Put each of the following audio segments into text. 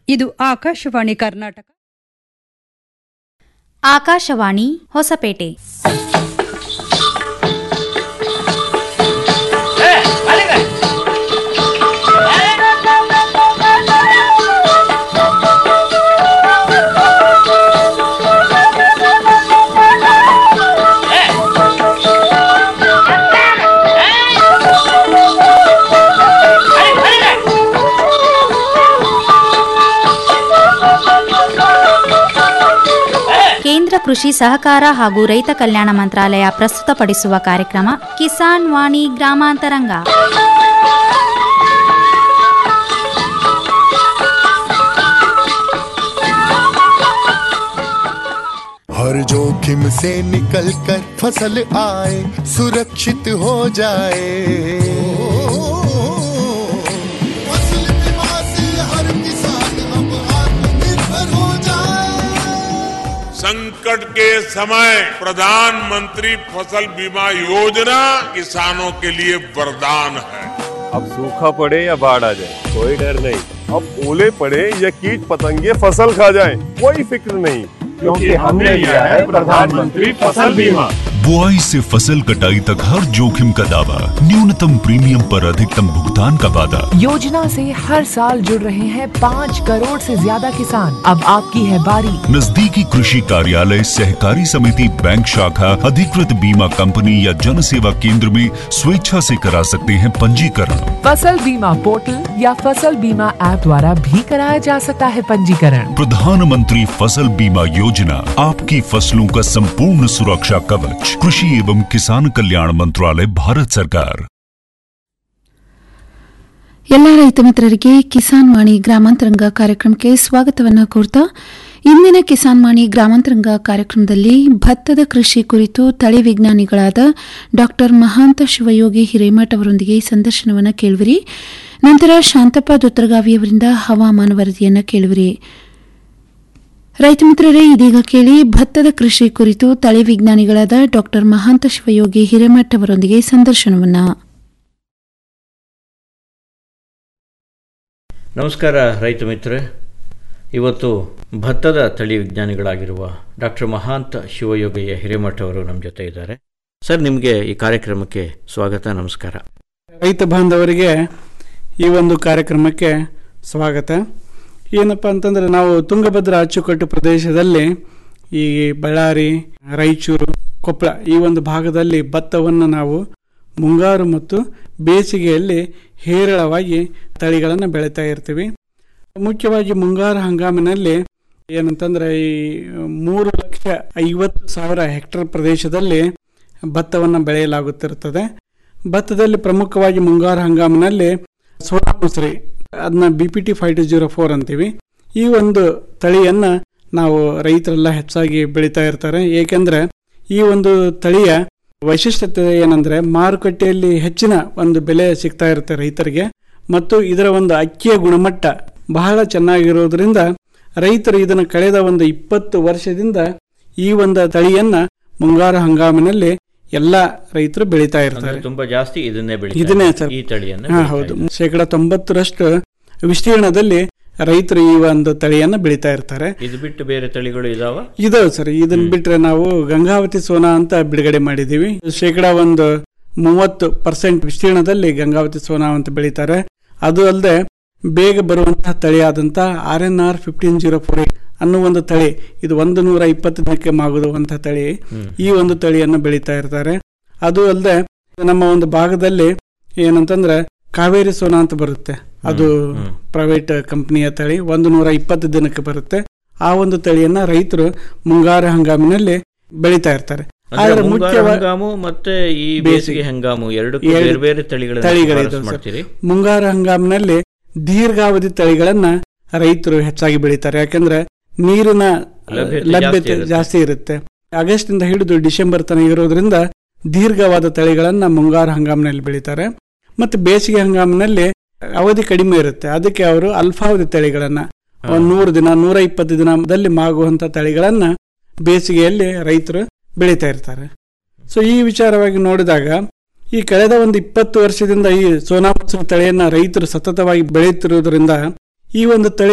ಇದು ಆಕಾಶವಾಣಿ ಕರ್ನಾಟಕ ಆಕಾಶವಾಣಿ ಹೊಸಪೇಟೆ ಕೇಂದ್ರ ಕೃಷಿ ಸಹಕಾರ ಹಾಗೂ ರೈತ ಕಲ್ಯಾಣ ಮಂತ್ರಾಲಯ ಪ್ರಸ್ತುತಪಡಿಸುವ ಕಾರ್ಯಕ್ರಮ ಕಿಸಾನ್ ವಾಣಿ ಗ್ರಾಮಾಂತರಂಗ हर जोखिम से निकल कर फसल आए सुरक्षित हो जाए फसल बीमा से हर किसान अब आत्मनिर्भर हो जाए संकट के समय प्रधानमंत्री फसल बीमा योजना किसानों के लिए वरदान है अब सूखा पड़े या बाढ़ आ जाए कोई डर नहीं अब ओले पड़े या कीट पतंगे फसल खा जाए कोई फिक्र नहीं क्योंकि हमने लिया है प्रधानमंत्री फसल बीमा बुआई से फसल कटाई तक हर जोखिम का दावा न्यूनतम प्रीमियम पर अधिकतम भुगतान का वादा योजना से हर साल जुड़ रहे हैं पाँच करोड़ से ज्यादा किसान अब आपकी है बारी नजदीकी कृषि कार्यालय सहकारी समिति बैंक शाखा अधिकृत बीमा कंपनी या जन सेवा केंद्र में स्वेच्छा से करा सकते हैं पंजीकरण फसल बीमा पोर्टल या फसल बीमा ऐप द्वारा भी कराया जा सकता है पंजीकरण प्रधानमंत्री फसल बीमा योजना आपकी फसलों का संपूर्ण सुरक्षा कवच कृषि एवं किसान कल्याण मंत्रालय भारत सरकार ಎಲ್ಲ ರೈತ ಮಿತ್ರರಿಗೆ ಕಿಸಾನ್ ವಾಣಿ ಗ್ರಾಮಾಂತರಂಗ ಕಾರ್ಯಕ್ರಮಕ್ಕೆ ಸ್ವಾಗತವನ್ನು ಕೋರ್ತಾ ಇಂದಿನ ಕಿಸಾನ್ ವಾಣಿ ಗ್ರಾಮಾಂತರಂಗ ಕಾರ್ಯಕ್ರಮದಲ್ಲಿ ಭತ್ತದ ಕೃಷಿ ಕುರಿತು ತಳಿ ವಿಜ್ಞಾನಿಗಳಾದ ಡಾ ಮಹಾಂತ ಶಿವಯೋಗಿ ಹಿರೇಮಠ್ ಅವರೊಂದಿಗೆ ಸಂದರ್ಶನವನ್ನು ಕೇಳುವಿರಿ ನಂತರ ಶಾಂತಪ್ಪ ದೊತ್ತರಗಾವಿಯವರಿಂದ ಹವಾಮಾನ ವರದಿಯನ್ನು ಕೇಳುವಿರಿ ರೈತ ಮಿತ್ರರೇ ಇದೀಗ ಕೇಳಿ ಭತ್ತದ ಕೃಷಿ ಕುರಿತು ತಳಿ ವಿಜ್ಞಾನಿಗಳಾದ ಡಾ ಮಹಾಂತ ಶಿವಯೋಗಿ ಹಿರೇಮಠ್ ಅವರೊಂದಿಗೆ ಸಂದರ್ಶನವನ್ನು ನಮಸ್ಕಾರ ರೈತ ಮಿತ್ರರೆ ಇವತ್ತು ಭತ್ತದ ತಳಿ ವಿಜ್ಞಾನಿಗಳಾಗಿರುವ ಡಾಕ್ಟರ್ ಮಹಾಂತ ಶಿವಯೋಗಯ್ಯ ಹಿರೇಮಠ ಅವರು ನಮ್ಮ ಜೊತೆ ಇದ್ದಾರೆ ಸರ್ ನಿಮಗೆ ಈ ಕಾರ್ಯಕ್ರಮಕ್ಕೆ ಸ್ವಾಗತ ನಮಸ್ಕಾರ ರೈತ ಬಾಂಧವರಿಗೆ ಈ ಒಂದು ಕಾರ್ಯಕ್ರಮಕ್ಕೆ ಸ್ವಾಗತ ಏನಪ್ಪ ಅಂತಂದರೆ ನಾವು ತುಂಗಭದ್ರಾ ಅಚ್ಚುಕಟ್ಟು ಪ್ರದೇಶದಲ್ಲಿ ಈ ಬಳ್ಳಾರಿ ರಾಯಚೂರು ಕೊಪ್ಪಳ ಈ ಒಂದು ಭಾಗದಲ್ಲಿ ಭತ್ತವನ್ನು ನಾವು ಮುಂಗಾರು ಮತ್ತು ಬೇಸಿಗೆಯಲ್ಲಿ ಹೇರಳವಾಗಿ ತಳಿಗಳನ್ನು ಬೆಳೀತಾ ಇರ್ತೀವಿ ಮುಖ್ಯವಾಗಿ ಮುಂಗಾರು ಹಂಗಾಮಿನಲ್ಲಿ ಏನಂತಂದರೆ ಈ ಮೂರು ಲಕ್ಷ ಐವತ್ತು ಸಾವಿರ ಹೆಕ್ಟರ್ ಪ್ರದೇಶದಲ್ಲಿ ಭತ್ತವನ್ನು ಬೆಳೆಯಲಾಗುತ್ತಿರುತ್ತದೆ ಭತ್ತದಲ್ಲಿ ಪ್ರಮುಖವಾಗಿ ಮುಂಗಾರು ಹಂಗಾಮಿನಲ್ಲಿ ಸೋನಾ ಮುಸ್ರಿ ಅದನ್ನ B P T five two zero four ಅಂತೀವಿ ಈ ಒಂದು ತಳಿಯನ್ನು ನಾವು ರೈತರೆಲ್ಲ ಹೆಚ್ಚಾಗಿ ಬೆಳೀತಾ ಇರ್ತಾರೆ ಏಕೆಂದರೆ ಈ ಒಂದು ತಳಿಯ ವೈಶಿಷ್ಟ್ಯತೆ ಏನಂದ್ರೆ ಮಾರುಕಟ್ಟೆಯಲ್ಲಿ ಹೆಚ್ಚಿನ ಒಂದು ಬೆಲೆ ಸಿಗ್ತಾ ಇರುತ್ತೆ ರೈತರಿಗೆ ಮತ್ತು ಇದರ ಒಂದು ಅಕ್ಕಿಯ ಗುಣಮಟ್ಟ ಬಹಳ ಚೆನ್ನಾಗಿರೋದ್ರಿಂದ ರೈತರು ಇದನ್ನು ಕಳೆದ ಒಂದು ಇಪ್ಪತ್ತು ವರ್ಷದಿಂದ ಈ ಒಂದು ತಳಿಯನ್ನ ಮುಂಗಾರು ಹಂಗಾಮಿನಲ್ಲಿ ಎಲ್ಲ ರೈತರು ಬೆಳೀತಾ ಅಂದ್ರೆ ಇರ್ತಾರೆ ತುಂಬಾ ಜಾಸ್ತಿ ಇದನ್ನೇ ಬೆಳೀತಾರೆ. ಇದನ್ನೇ ಸರ್ ಈ ತಳಿಯನ್ನು ಹಾ ಬೆಳೀತಾ ಹೌದು ಇದ್ದಾರೆ. ಶೇಕಡ ತೊಂಬತ್ತರಷ್ಟು ವಿಸ್ತೀರ್ಣದಲ್ಲಿ ರೈತರು ಈ ಒಂದು ತಳಿಯನ್ನ ಬೆಳೀತಾ ಇರ್ತಾರೆ ಇದು ಬಿಟ್ಟು ಬೇರೆ ತಳಿಗಳು ಇದಾವ ಇದಾವೆ ಸರ್ ಇದನ್ನ ಬಿಟ್ರೆ ನಾವು ಗಂಗಾವತಿ ಸೋನಾ ಅಂತ ಬಿಡುಗಡೆ ಮಾಡಿದೀವಿ ಶೇಕಡ ಒಂದು ಮೂವತ್ತು ಪರ್ಸೆಂಟ್ ವಿಸ್ತೀರ್ಣದಲ್ಲಿ ಗಂಗಾವತಿ ಸೋನಾ ಅಂತ ಬೆಳೀತಾರೆ ಅದು ಅಲ್ಲದೆ ಬೇಗ ಬರುವಂತಹ ತಳಿಯಾದಂತ R N R fifteen zero four ಅನ್ನೋ ಒಂದು ತಳಿ ಇದು ಒಂದು ನೂರ ಇಪ್ಪತ್ತು ದಿನಕ್ಕೆ ಮಾಗುವಂತಹ ತಳಿ ಈ ಒಂದು ತಳಿಯನ್ನು ಬೆಳೀತಾ ಇರ್ತಾರೆ ಅದು ಅಲ್ಲದೆ ನಮ್ಮ ಒಂದು ಭಾಗದಲ್ಲಿ ಏನಂತಂದ್ರೆ ಕಾವೇರಿ ಸೋನಾ ಅಂತ ಬರುತ್ತೆ ಅದು ಪ್ರೈವೇಟ್ ಕಂಪನಿಯ ತಳಿ ಒಂದು ನೂರ ಇಪ್ಪತ್ತು ದಿನಕ್ಕೆ ಬರುತ್ತೆ ಆ ಒಂದು ತಳಿಯನ್ನ ರೈತರು ಮುಂಗಾರು ಹಂಗಾಮಿನಲ್ಲಿ ಬೆಳೀತಾ ಇರ್ತಾರೆ ಅಂದ್ರೆ ಆದ್ರೆ ಮುಂಗಾರು ಮುಖ್ಯವಾಗಿ ಹಂಗಾಮು ಮತ್ತೆ ಈ ಬೇಸಿಗೆ. ಬೇಸಿಗೆ ಹಂಗಾಮು ಎರಡಕ್ಕೂ ಎರಡು ಬೇರೆ ಬೇರೆ ತಳಿಗಳನ್ನು ತಳಿಗಳಿದಾವೆ ಶಿಫಾರಸು ಸರ್. ಮಾಡ್ತೀರಿ ಮುಂಗಾರು ಹಂಗಾಮಿನಲ್ಲಿ ದೀರ್ಘಾವಧಿ ತಳಿಗಳನ್ನ ರೈತರು ಹೆಚ್ಚಾಗಿ ಬೆಳೀತಾರೆ ಯಾಕಂದ್ರೆ ನೀರಿನ ಲಭ್ಯತೆ ಲಭ್ಯತೆ ಜಾಸ್ತಿ ಜಾಸ್ತಿ ಇರುತ್ತೆ ಆಗಸ್ಟ್ ಇಂದ ಹಿಡಿದು ಡಿಸೆಂಬರ್ ತನಕ ಇರೋದ್ರಿಂದ ದೀರ್ಘವಾದ ತಳಿಗಳನ್ನ ಮುಂಗಾರು ಹಂಗಾಮಿನಲ್ಲಿ ಬೆಳೀತಾರೆ ಮತ್ತೆ ಬೇಸಿಗೆ ಹಂಗಾಮಿನಲ್ಲಿ ಅವಧಿ ಕಡಿಮೆ ಇರುತ್ತೆ ಅದಕ್ಕೆ ಅವರು ಅಲ್ಪಾವಧಿ ತಳಿಗಳನ್ನ ಒಂದ್ ನೂರು ದಿನ ನೂರ ಇಪ್ಪತ್ತು ದಿನದಲ್ಲಿ ಮಾಗುವಂತ ತಳಿಗಳನ್ನ ಬೇಸಿಗೆಯಲ್ಲಿ ರೈತರು ಬೆಳೀತಾ ಇರ್ತಾರೆ ಸೊ ಈ ವಿಚಾರವಾಗಿ ನೋಡಿದಾಗ ಈ ಕಳೆದ ಒಂದು ಇಪ್ಪತ್ತು ವರ್ಷದಿಂದ ಈ ಸೋನಾ ಮಸೂರಿ ತಳಿಯನ್ನ ರೈತರು ಸತತವಾಗಿ ಬೆಳೆಯುತ್ತಿರುವುದರಿಂದ ಈ ಒಂದು ತಳಿ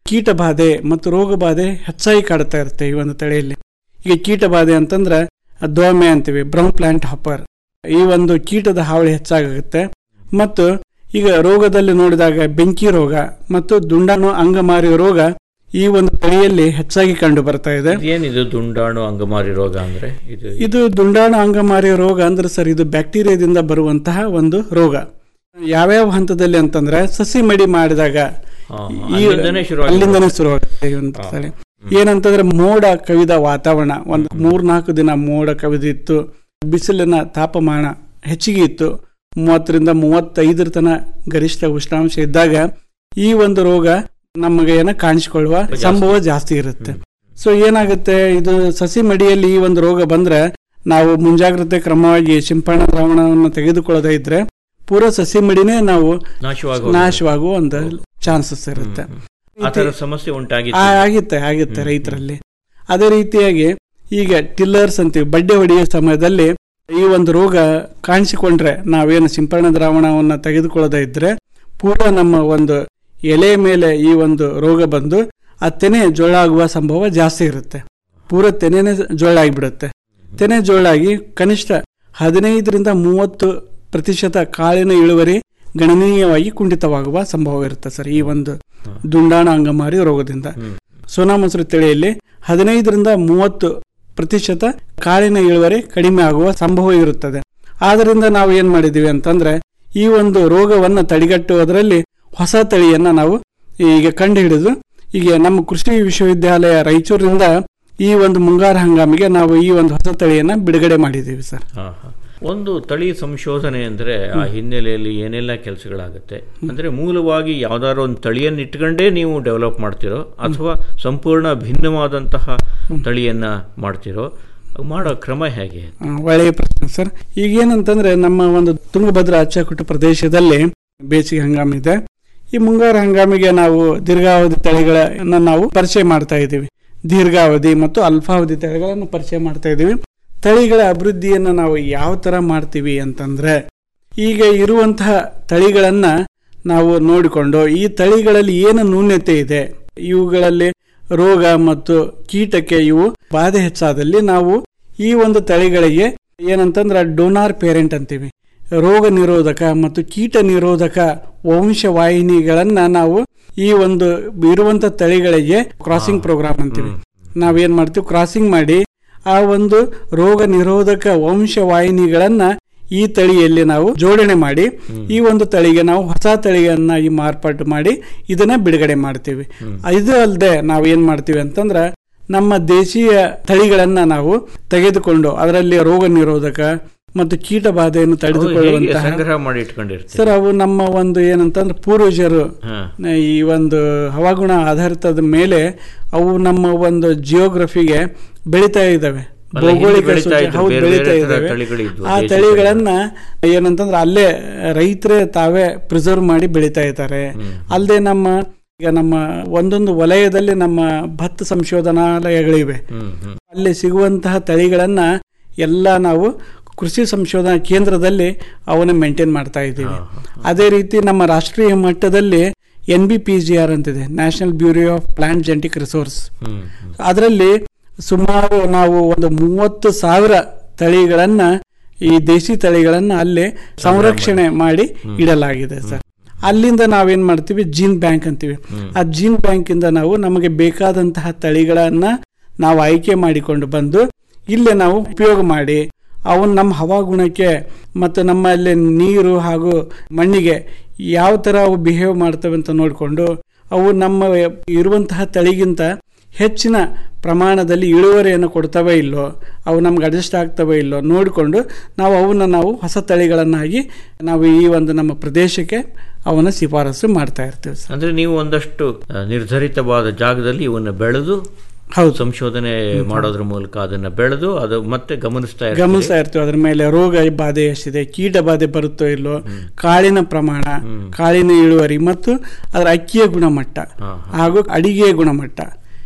ಕೀಟ ಬಾಧೆ ಮತ್ತು ರೋಗ ಬಾಧೆ ಹೆಚ್ಚಾಗಿ ಕಾಡ್ತಾ ಇರುತ್ತೆ ಈ ಒಂದು ತಳಿಯಲ್ಲಿ ಈಗ ಕೀಟ ಬಾಧೆ ಅಂತಂದ್ರೆ ದೋಮೆ ಅಂತೀವಿ ಬ್ರೌನ್ ಪ್ಲಾಂಟ್ ಹಾಪರ್ ಈ ಒಂದು ಕೀಟದ ಹಾವಳಿ ಹೆಚ್ಚಾಗುತ್ತೆ ಮತ್ತು ಈಗ ರೋಗದಲ್ಲಿ ನೋಡಿದಾಗ ಬೆಂಕಿ ರೋಗ ಮತ್ತು ದುಂಡಾಣು ಅಂಗಮಾರಿ ರೋಗ ಈ ಒಂದು ತಳಿಯಲ್ಲಿ ಹೆಚ್ಚಾಗಿ ಕಂಡು ಬರ್ತಾ ಇದೆ ಏನಿದು ದುಂಡಾಣು ಅಂಗಮಾರಿ ರೋಗ ಅಂದ್ರೆ ಇದು ಇದು ದುಂಡಾಣು ಅಂಗಮಾರಿ ರೋಗ ಅಂದ್ರೆ ಸರ್ ಇದು ಬ್ಯಾಕ್ಟೀರಿಯಾದಿಂದ ಬರುವಂತಹ ಒಂದು ರೋಗ ಯಾವ್ಯಾವ ಹಂತದಲ್ಲಿ ಅಂತಂದ್ರೆ ಸಸಿ ಮಡಿ ಮಾಡಿದಾಗ ಹಾ, ಈ ಅಲ್ಲಿಂದನೇ ಶುರುವಾಗಿ ಅಲ್ಲಿಂದನೇ ಶುರುವಾಗುತ್ತೆ ಈ ಒಂದು ತಳಿ ಏನಂತಂದ್ರೆ ಮೋಡ ಕವಿದ ವಾತಾವರಣ ಒಂದು ಮೂರ್ನಾಲ್ಕು ದಿನ ಮೋಡ ಕವಿದಿತ್ತು ಬಿಸಿಲಿನ ತಾಪಮಾನ ಹೆಚ್ಚಿಗೆ ಇತ್ತು ಮೂವತ್ತರಿಂದ ಮೂವತ್ತೈದರ ತನ ಗರಿಷ್ಠ ಉಷ್ಣಾಂಶ ಇದ್ದಾಗ ಈ ಒಂದು ರೋಗ ನಮಗೆ ಏನ ಕಾಣಿಸಿಕೊಳ್ಳುವ ಸಂಭವ ಜಾಸ್ತಿ ಇರುತ್ತೆ ಸೊ ಏನಾಗುತ್ತೆ ಇದು ಸಸಿ ಮಡಿಯಲ್ಲಿ ಈ ಒಂದು ರೋಗ ಬಂದ್ರೆ ನಾವು ಮುಂಜಾಗ್ರತೆ ಕ್ರಮವಾಗಿ ಸಿಂಪರಣಾ ದ್ರಾವಣವನ್ನು ತೆಗೆದುಕೊಳ್ಳದೇ ಇದ್ರೆ ಪೂರ ಸಸಿ ಮಡಿನೇ ನಾವು ನಾಶವಾಗುವ ನಾಶವಾಗುವ ಒಂದು ಚಾನ್ಸಸ್ ಇರುತ್ತೆ ಆ ತರ ಸಮಸ್ಯೆ ಉಂಟಾಗಿತ್ತು ಆ- ಆಗುತ್ತೆ ಆಗುತ್ತೆ ರೈತರಲ್ಲಿ ಅದೇ ರೀತಿಯಾಗಿ ಈಗ ಟಿಲ್ಲರ್ಸ್ ಅಂತೀವಿ ಬಡ್ಡೆ ಹೊಡೆಯುವ ಸಮಯದಲ್ಲಿ ಈ ಒಂದು ರೋಗ ಕಾಣಿಸಿಕೊಂಡ್ರೆ ನಾವೇನು ಸಿಂಪರಣಾ ದ್ರಾವಣವನ್ನು ತೆಗೆದುಕೊಳ್ಳದೇ ಇದ್ರೆ ಪೂರ ನಮ್ಮ ಒಂದು ಎಲೆ ಮೇಲೆ ಈ ಒಂದು ರೋಗ ಬಂದು ಆ ತೆನೆ ಜೋಳಾಗುವ ಸಂಭವ ಜಾಸ್ತಿ ಇರುತ್ತೆ ಪೂರ ತೆನೆನೇ ಜೋಳಾಗಿಬಿಡುತ್ತೆ ತೆನೆ ಜೋಳಾಗಿ ಕನಿಷ್ಠ ಹದಿನೈದರಿಂದ ಮೂವತ್ತು ಪ್ರತಿಶತ ಕಾಳಿನ ಇಳುವರಿ ಗಣನೀಯವಾಗಿ ಕುಂಠಿತವಾಗುವ ಸಂಭವ ಇರುತ್ತೆ ಸರ್ ಈ ಒಂದು ದುಂಡಾಣ ಅಂಗಮಾರಿ ರೋಗದಿಂದ ಸೋನಾ ಮೊಸರು ತಳಿಯಲ್ಲಿ ಹದಿನೈದರಿಂದ ಮೂವತ್ತು ಪ್ರತಿಶತ ಕಾಳಿನ ಇಳುವರಿ ಕಡಿಮೆ ಆಗುವ ಸಂಭವ ಇರುತ್ತದೆ ಆದ್ದರಿಂದ ನಾವು ಏನ್ ಮಾಡಿದೀವಿ ಅಂತಂದ್ರೆ ಈ ಒಂದು ರೋಗವನ್ನು ತಡೆಗಟ್ಟುವುದರಲ್ಲಿ ಹೊಸ ತಳಿಯನ್ನ ನಾವು ಈಗ ಕಂಡು ಹಿಡಿದು ಈಗ ನಮ್ಮ ಕೃಷಿ ವಿಶ್ವವಿದ್ಯಾಲಯ ರಾಯಚೂರಿನಿಂದ ಈ ಒಂದು ಮುಂಗಾರು ಹಂಗಾಮಿಗೆ ನಾವು ಈ ಒಂದು ಹೊಸ ತಳಿಯನ್ನ ಬಿಡುಗಡೆ ಮಾಡಿದ್ದೀವಿ ಸರ್ ಹಾ, ಹಾ. ಒಂದು ತಳಿ ಸಂಶೋಧನೆ ಅಂದ್ರೆ ಆ ಹಿನ್ನೆಲೆಯಲ್ಲಿ ಏನೆಲ್ಲ ಕೆಲಸಗಳಾಗುತ್ತೆ ಅಂದ್ರೆ ಮೂಲವಾಗಿ ಯಾವ್ದಾದ್ರು ಒಂದು ತಳಿಯನ್ನು ಇಟ್ಕೊಂಡೇ ನೀವು ಡೆವಲಪ್ ಮಾಡ್ತಿರೋ ಅಥವಾ ಸಂಪೂರ್ಣ ಭಿನ್ನವಾದಂತಹ ತಳಿಯನ್ನ ಮಾಡ್ತಿರೋ ಮಾಡೋ ಕ್ರಮ ಹೇಗೆ ಆ, ಒಳ್ಳೆಯ ಪ್ರಶ್ನೆ ಸರ್ ಈಗ ಏನಂತಂದ್ರೆ ನಮ್ಮ ಒಂದು ತುಂಗಭದ್ರಾ ಅಚ್ಚಕಟ್ಟು ಪ್ರದೇಶದಲ್ಲಿ ಬೇಸಿಗೆ ಹಂಗಾಮ ಇದೆ ಈ ಮುಂಗಾರು ಹಂಗಾಮಿಗೆ ನಾವು ದೀರ್ಘಾವಧಿ ತಳಿಗಳನ್ನ ನಾವು ಪರಿಚಯ ಮಾಡ್ತಾ ಇದ್ದೀವಿ ದೀರ್ಘಾವಧಿ ಮತ್ತು ಅಲ್ಪಾವಧಿ ತಳಿಗಳನ್ನು ಪರಿಚಯ ಮಾಡ್ತಾ ಇದ್ದೀವಿ ತಳಿಗಳ ಅಭಿವೃದ್ಧಿಯನ್ನು ನಾವು ಯಾವ ತರ ಮಾಡ್ತೀವಿ ಅಂತಂದ್ರೆ ಈಗ ಇರುವಂತಹ ತಳಿಗಳನ್ನ ನಾವು ನೋಡಿಕೊಂಡು ಈ ತಳಿಗಳಲ್ಲಿ ಏನು ನ್ಯೂನ್ಯತೆ ಇದೆ ಇವುಗಳಲ್ಲಿ ರೋಗ ಮತ್ತು ಕೀಟಕ್ಕೆ ಇವು ಬಾಧೆ ಹೆಚ್ಚಾದಲ್ಲಿ ನಾವು ಈ ಒಂದು ತಳಿಗಳಿಗೆ ಏನಂತಂದ್ರೆ ಡೋನಾರ್ ಪೇರೆಂಟ್ ಅಂತೀವಿ ರೋಗ ನಿರೋಧಕ ಮತ್ತು ಕೀಟ ನಿರೋಧಕ ವಂಶವಾಹಿನಿಗಳನ್ನ ನಾವು ಈ ಒಂದು ಇರುವಂತ ತಳಿಗಳಿಗೆ ಕ್ರಾಸಿಂಗ್ ಪ್ರೋಗ್ರಾಮ್ ಅಂತೀವಿ ನಾವೇನ್ ಮಾಡ್ತೀವಿ ಕ್ರಾಸಿಂಗ್ ಮಾಡಿ ಆ ಒಂದು ರೋಗ ನಿರೋಧಕ ವಂಶವಾಹಿನಿಗಳನ್ನ ಈ ತಳಿಯಲ್ಲಿ ನಾವು ಜೋಡಣೆ ಮಾಡಿ ಈ ಒಂದು ತಳಿಗೆ ನಾವು ಹೊಸ ತಳಿಯನ್ನ ಈ ಮಾರ್ಪಾಟು ಮಾಡಿ ಇದನ್ನ ಬಿಡುಗಡೆ ಮಾಡ್ತೀವಿ ಇದು ಅಲ್ಲದೆ ನಾವು ಏನ್ ಮಾಡ್ತೀವಿ ಅಂತಂದ್ರ ನಮ್ಮ ದೇಶೀಯ ತಳಿಗಳನ್ನ ನಾವು ತೆಗೆದುಕೊಂಡು ಅದರಲ್ಲಿ ರೋಗ ನಿರೋಧಕ ಮತ್ತು ಕೀಟ ಬಾಧೆಯನ್ನು ಅವು ಹೇಗೆ ತಡೆದುಕೊಳ್ಳುವಂತಹ ಸಂಗ್ರಹ ಮಾಡಿ ಇಟ್ಕೊಂಡಿರ್ತೀರಿ ಸರ್ ಅವು ನಮ್ಮ ಒಂದು ಏನಂತಂದ್ರೆ ಪೂರ್ವಜರು ಹಾ. ಈ ಒಂದು ಹವಾಗುಣ ಆಧಾರಿತದ ಮೇಲೆ ಅವು ನಮ್ಮ ಒಂದು ಜಿಯೋಗ್ರಫಿಗೆ ಬೆಳೀತಾ ಇದ್ದಾವೆ ಅಲ್ಲ, ಹಿಂದೆ ಭೌಗೋಳಿಕ ಬೆಳೀತಾ ಸೂಚಿ- ಇದ್ರು, ಹೌದು ಬೇರೆ ಬೆಳೀತಾ ಬೇರೆ ಥರದ ಇದ್ದಾವೆ ತಳಿಗಳಿದ್ವು, ಆ ದೇಶಿ ತಳಿಗಳನ್ನ ಏನಂತಂದ್ರೆ ಅಲ್ಲೇ ರೈತರೇ ತಾವೇ ಪ್ರಿಸರ್ವ್ ಮಾಡಿ ಬೆಳೀತಾ ಇದ್ದಾರೆ ಅಲ್ಲದೆ ನಮ್ಮ ಈಗ ನಮ್ಮ ಒಂದೊಂದು ವಲಯದಲ್ಲಿ ನಮ್ಮ ಭತ್ತ ಸಂಶೋಧನಾಲಯಗಳಿವೆ ಅಲ್ಲಿ ಸಿಗುವಂತಹ ತಳಿಗಳನ್ನ ಎಲ್ಲ ನಾವು ಕೃಷಿ ಸಂಶೋಧನಾ ಕೇಂದ್ರದಲ್ಲಿ ಅವನ್ನ ಮೇಂಟೈನ್ ಮಾಡ್ತಾ ಇದ್ದೀವಿ ಅದೇ ರೀತಿ ನಮ್ಮ ರಾಷ್ಟ್ರೀಯ ಮಟ್ಟದಲ್ಲಿ N B P G R ಅಂತಿದೆ national bureau of plant genetic resource ಅದರಲ್ಲಿ ಸುಮಾರು ನಾವು ಒಂದು ಮೂವತ್ತು ಸಾವಿರ ತಳಿಗಳನ್ನ ಈ ದೇಶಿ ತಳಿಗಳನ್ನ ಅಲ್ಲಿ ಸಂರಕ್ಷಣೆ ಮಾಡಿ ಇಡಲಾಗಿದೆ ಸರ್ ಅಲ್ಲಿಂದ ನಾವೇನ್ ಮಾಡ್ತೀವಿ ಜೀನ್ ಬ್ಯಾಂಕ್ ಅಂತೀವಿ ಆ ಜೀನ್ ಬ್ಯಾಂಕ್ ಇಂದ ನಾವು ನಮಗೆ ಬೇಕಾದಂತಹ ತಳಿಗಳನ್ನ ನಾವು ಆಯ್ಕೆ ಮಾಡಿಕೊಂಡು ಬಂದು ಇಲ್ಲೇ ನಾವು ಉಪಯೋಗ ಮಾಡಿ ಅವನ್ ನಮ್ಮ ಹವಾಗುಣಕ್ಕೆ ಮತ್ತು ನಮ್ಮಲ್ಲಿ ನೀರು ಹಾಗೂ ಮಣ್ಣಿಗೆ ಯಾವ ಥರ ಅವು ಬಿಹೇವ್ ಮಾಡ್ತವೆ ಅಂತ ನೋಡಿಕೊಂಡು ಅವು ನಮ್ಮ ಇರುವಂತಹ ತಳಿಗಿಂತ ಹೆಚ್ಚಿನ ಪ್ರಮಾಣದಲ್ಲಿ ಇಳುವರಿಯನ್ನು ಕೊಡ್ತವೆ ಇಲ್ಲೋ ಅವು ನಮ್ಗೆ ಅಡ್ಜಸ್ಟ್ ಆಗ್ತವೆ ಇಲ್ಲೋ ನೋಡಿಕೊಂಡು ನಾವು ಅವನ್ನ ನಾವು ಹೊಸ ತಳಿಗಳನ್ನಾಗಿ ನಾವು ಈ ಒಂದು ನಮ್ಮ ಪ್ರದೇಶಕ್ಕೆ ಅವನ್ನ ಶಿಫಾರಸು ಮಾಡ್ತಾ ಇರ್ತೀವಿ ಸರ್ ಅಂದ್ರೆ ನೀವು ಒಂದಷ್ಟು ಆ, ನಿರ್ಧರಿತವಾದ ಜಾಗದಲ್ಲಿ ಇವನ್ನ ಬೆಳೆದು ಹೌದು ಸಂಶೋಧನೆ ಮಾಡೋದ್ರ ಮೂಲಕ ಅದನ್ನ ಬೆಳೆದು ಅದು ಮತ್ತೆ ಗಮನಿಸ್ತಾ ಇರ್ತೀರಿ. ಗಮನಿಸ್ತಾ ಇರ್ತೀವಿ ಅದ್ರ ಮೇಲೆ ರೋಗ ಬಾಧೆ ಎಷ್ಟಿದೆ ಕೀಟ ಬಾಧೆ ಬರುತ್ತೋ ಇಲ್ಲೋ ಕಾಳಿನ ಪ್ರಮಾಣ ಕಾಳಿನ ಇಳುವರಿ ಮತ್ತು ಅದರ ಅಕ್ಕಿಯ ಗುಣಮಟ್ಟ ಹಾಗೂ ಅಡಿಗೆಯ ಗುಣಮಟ್ಟ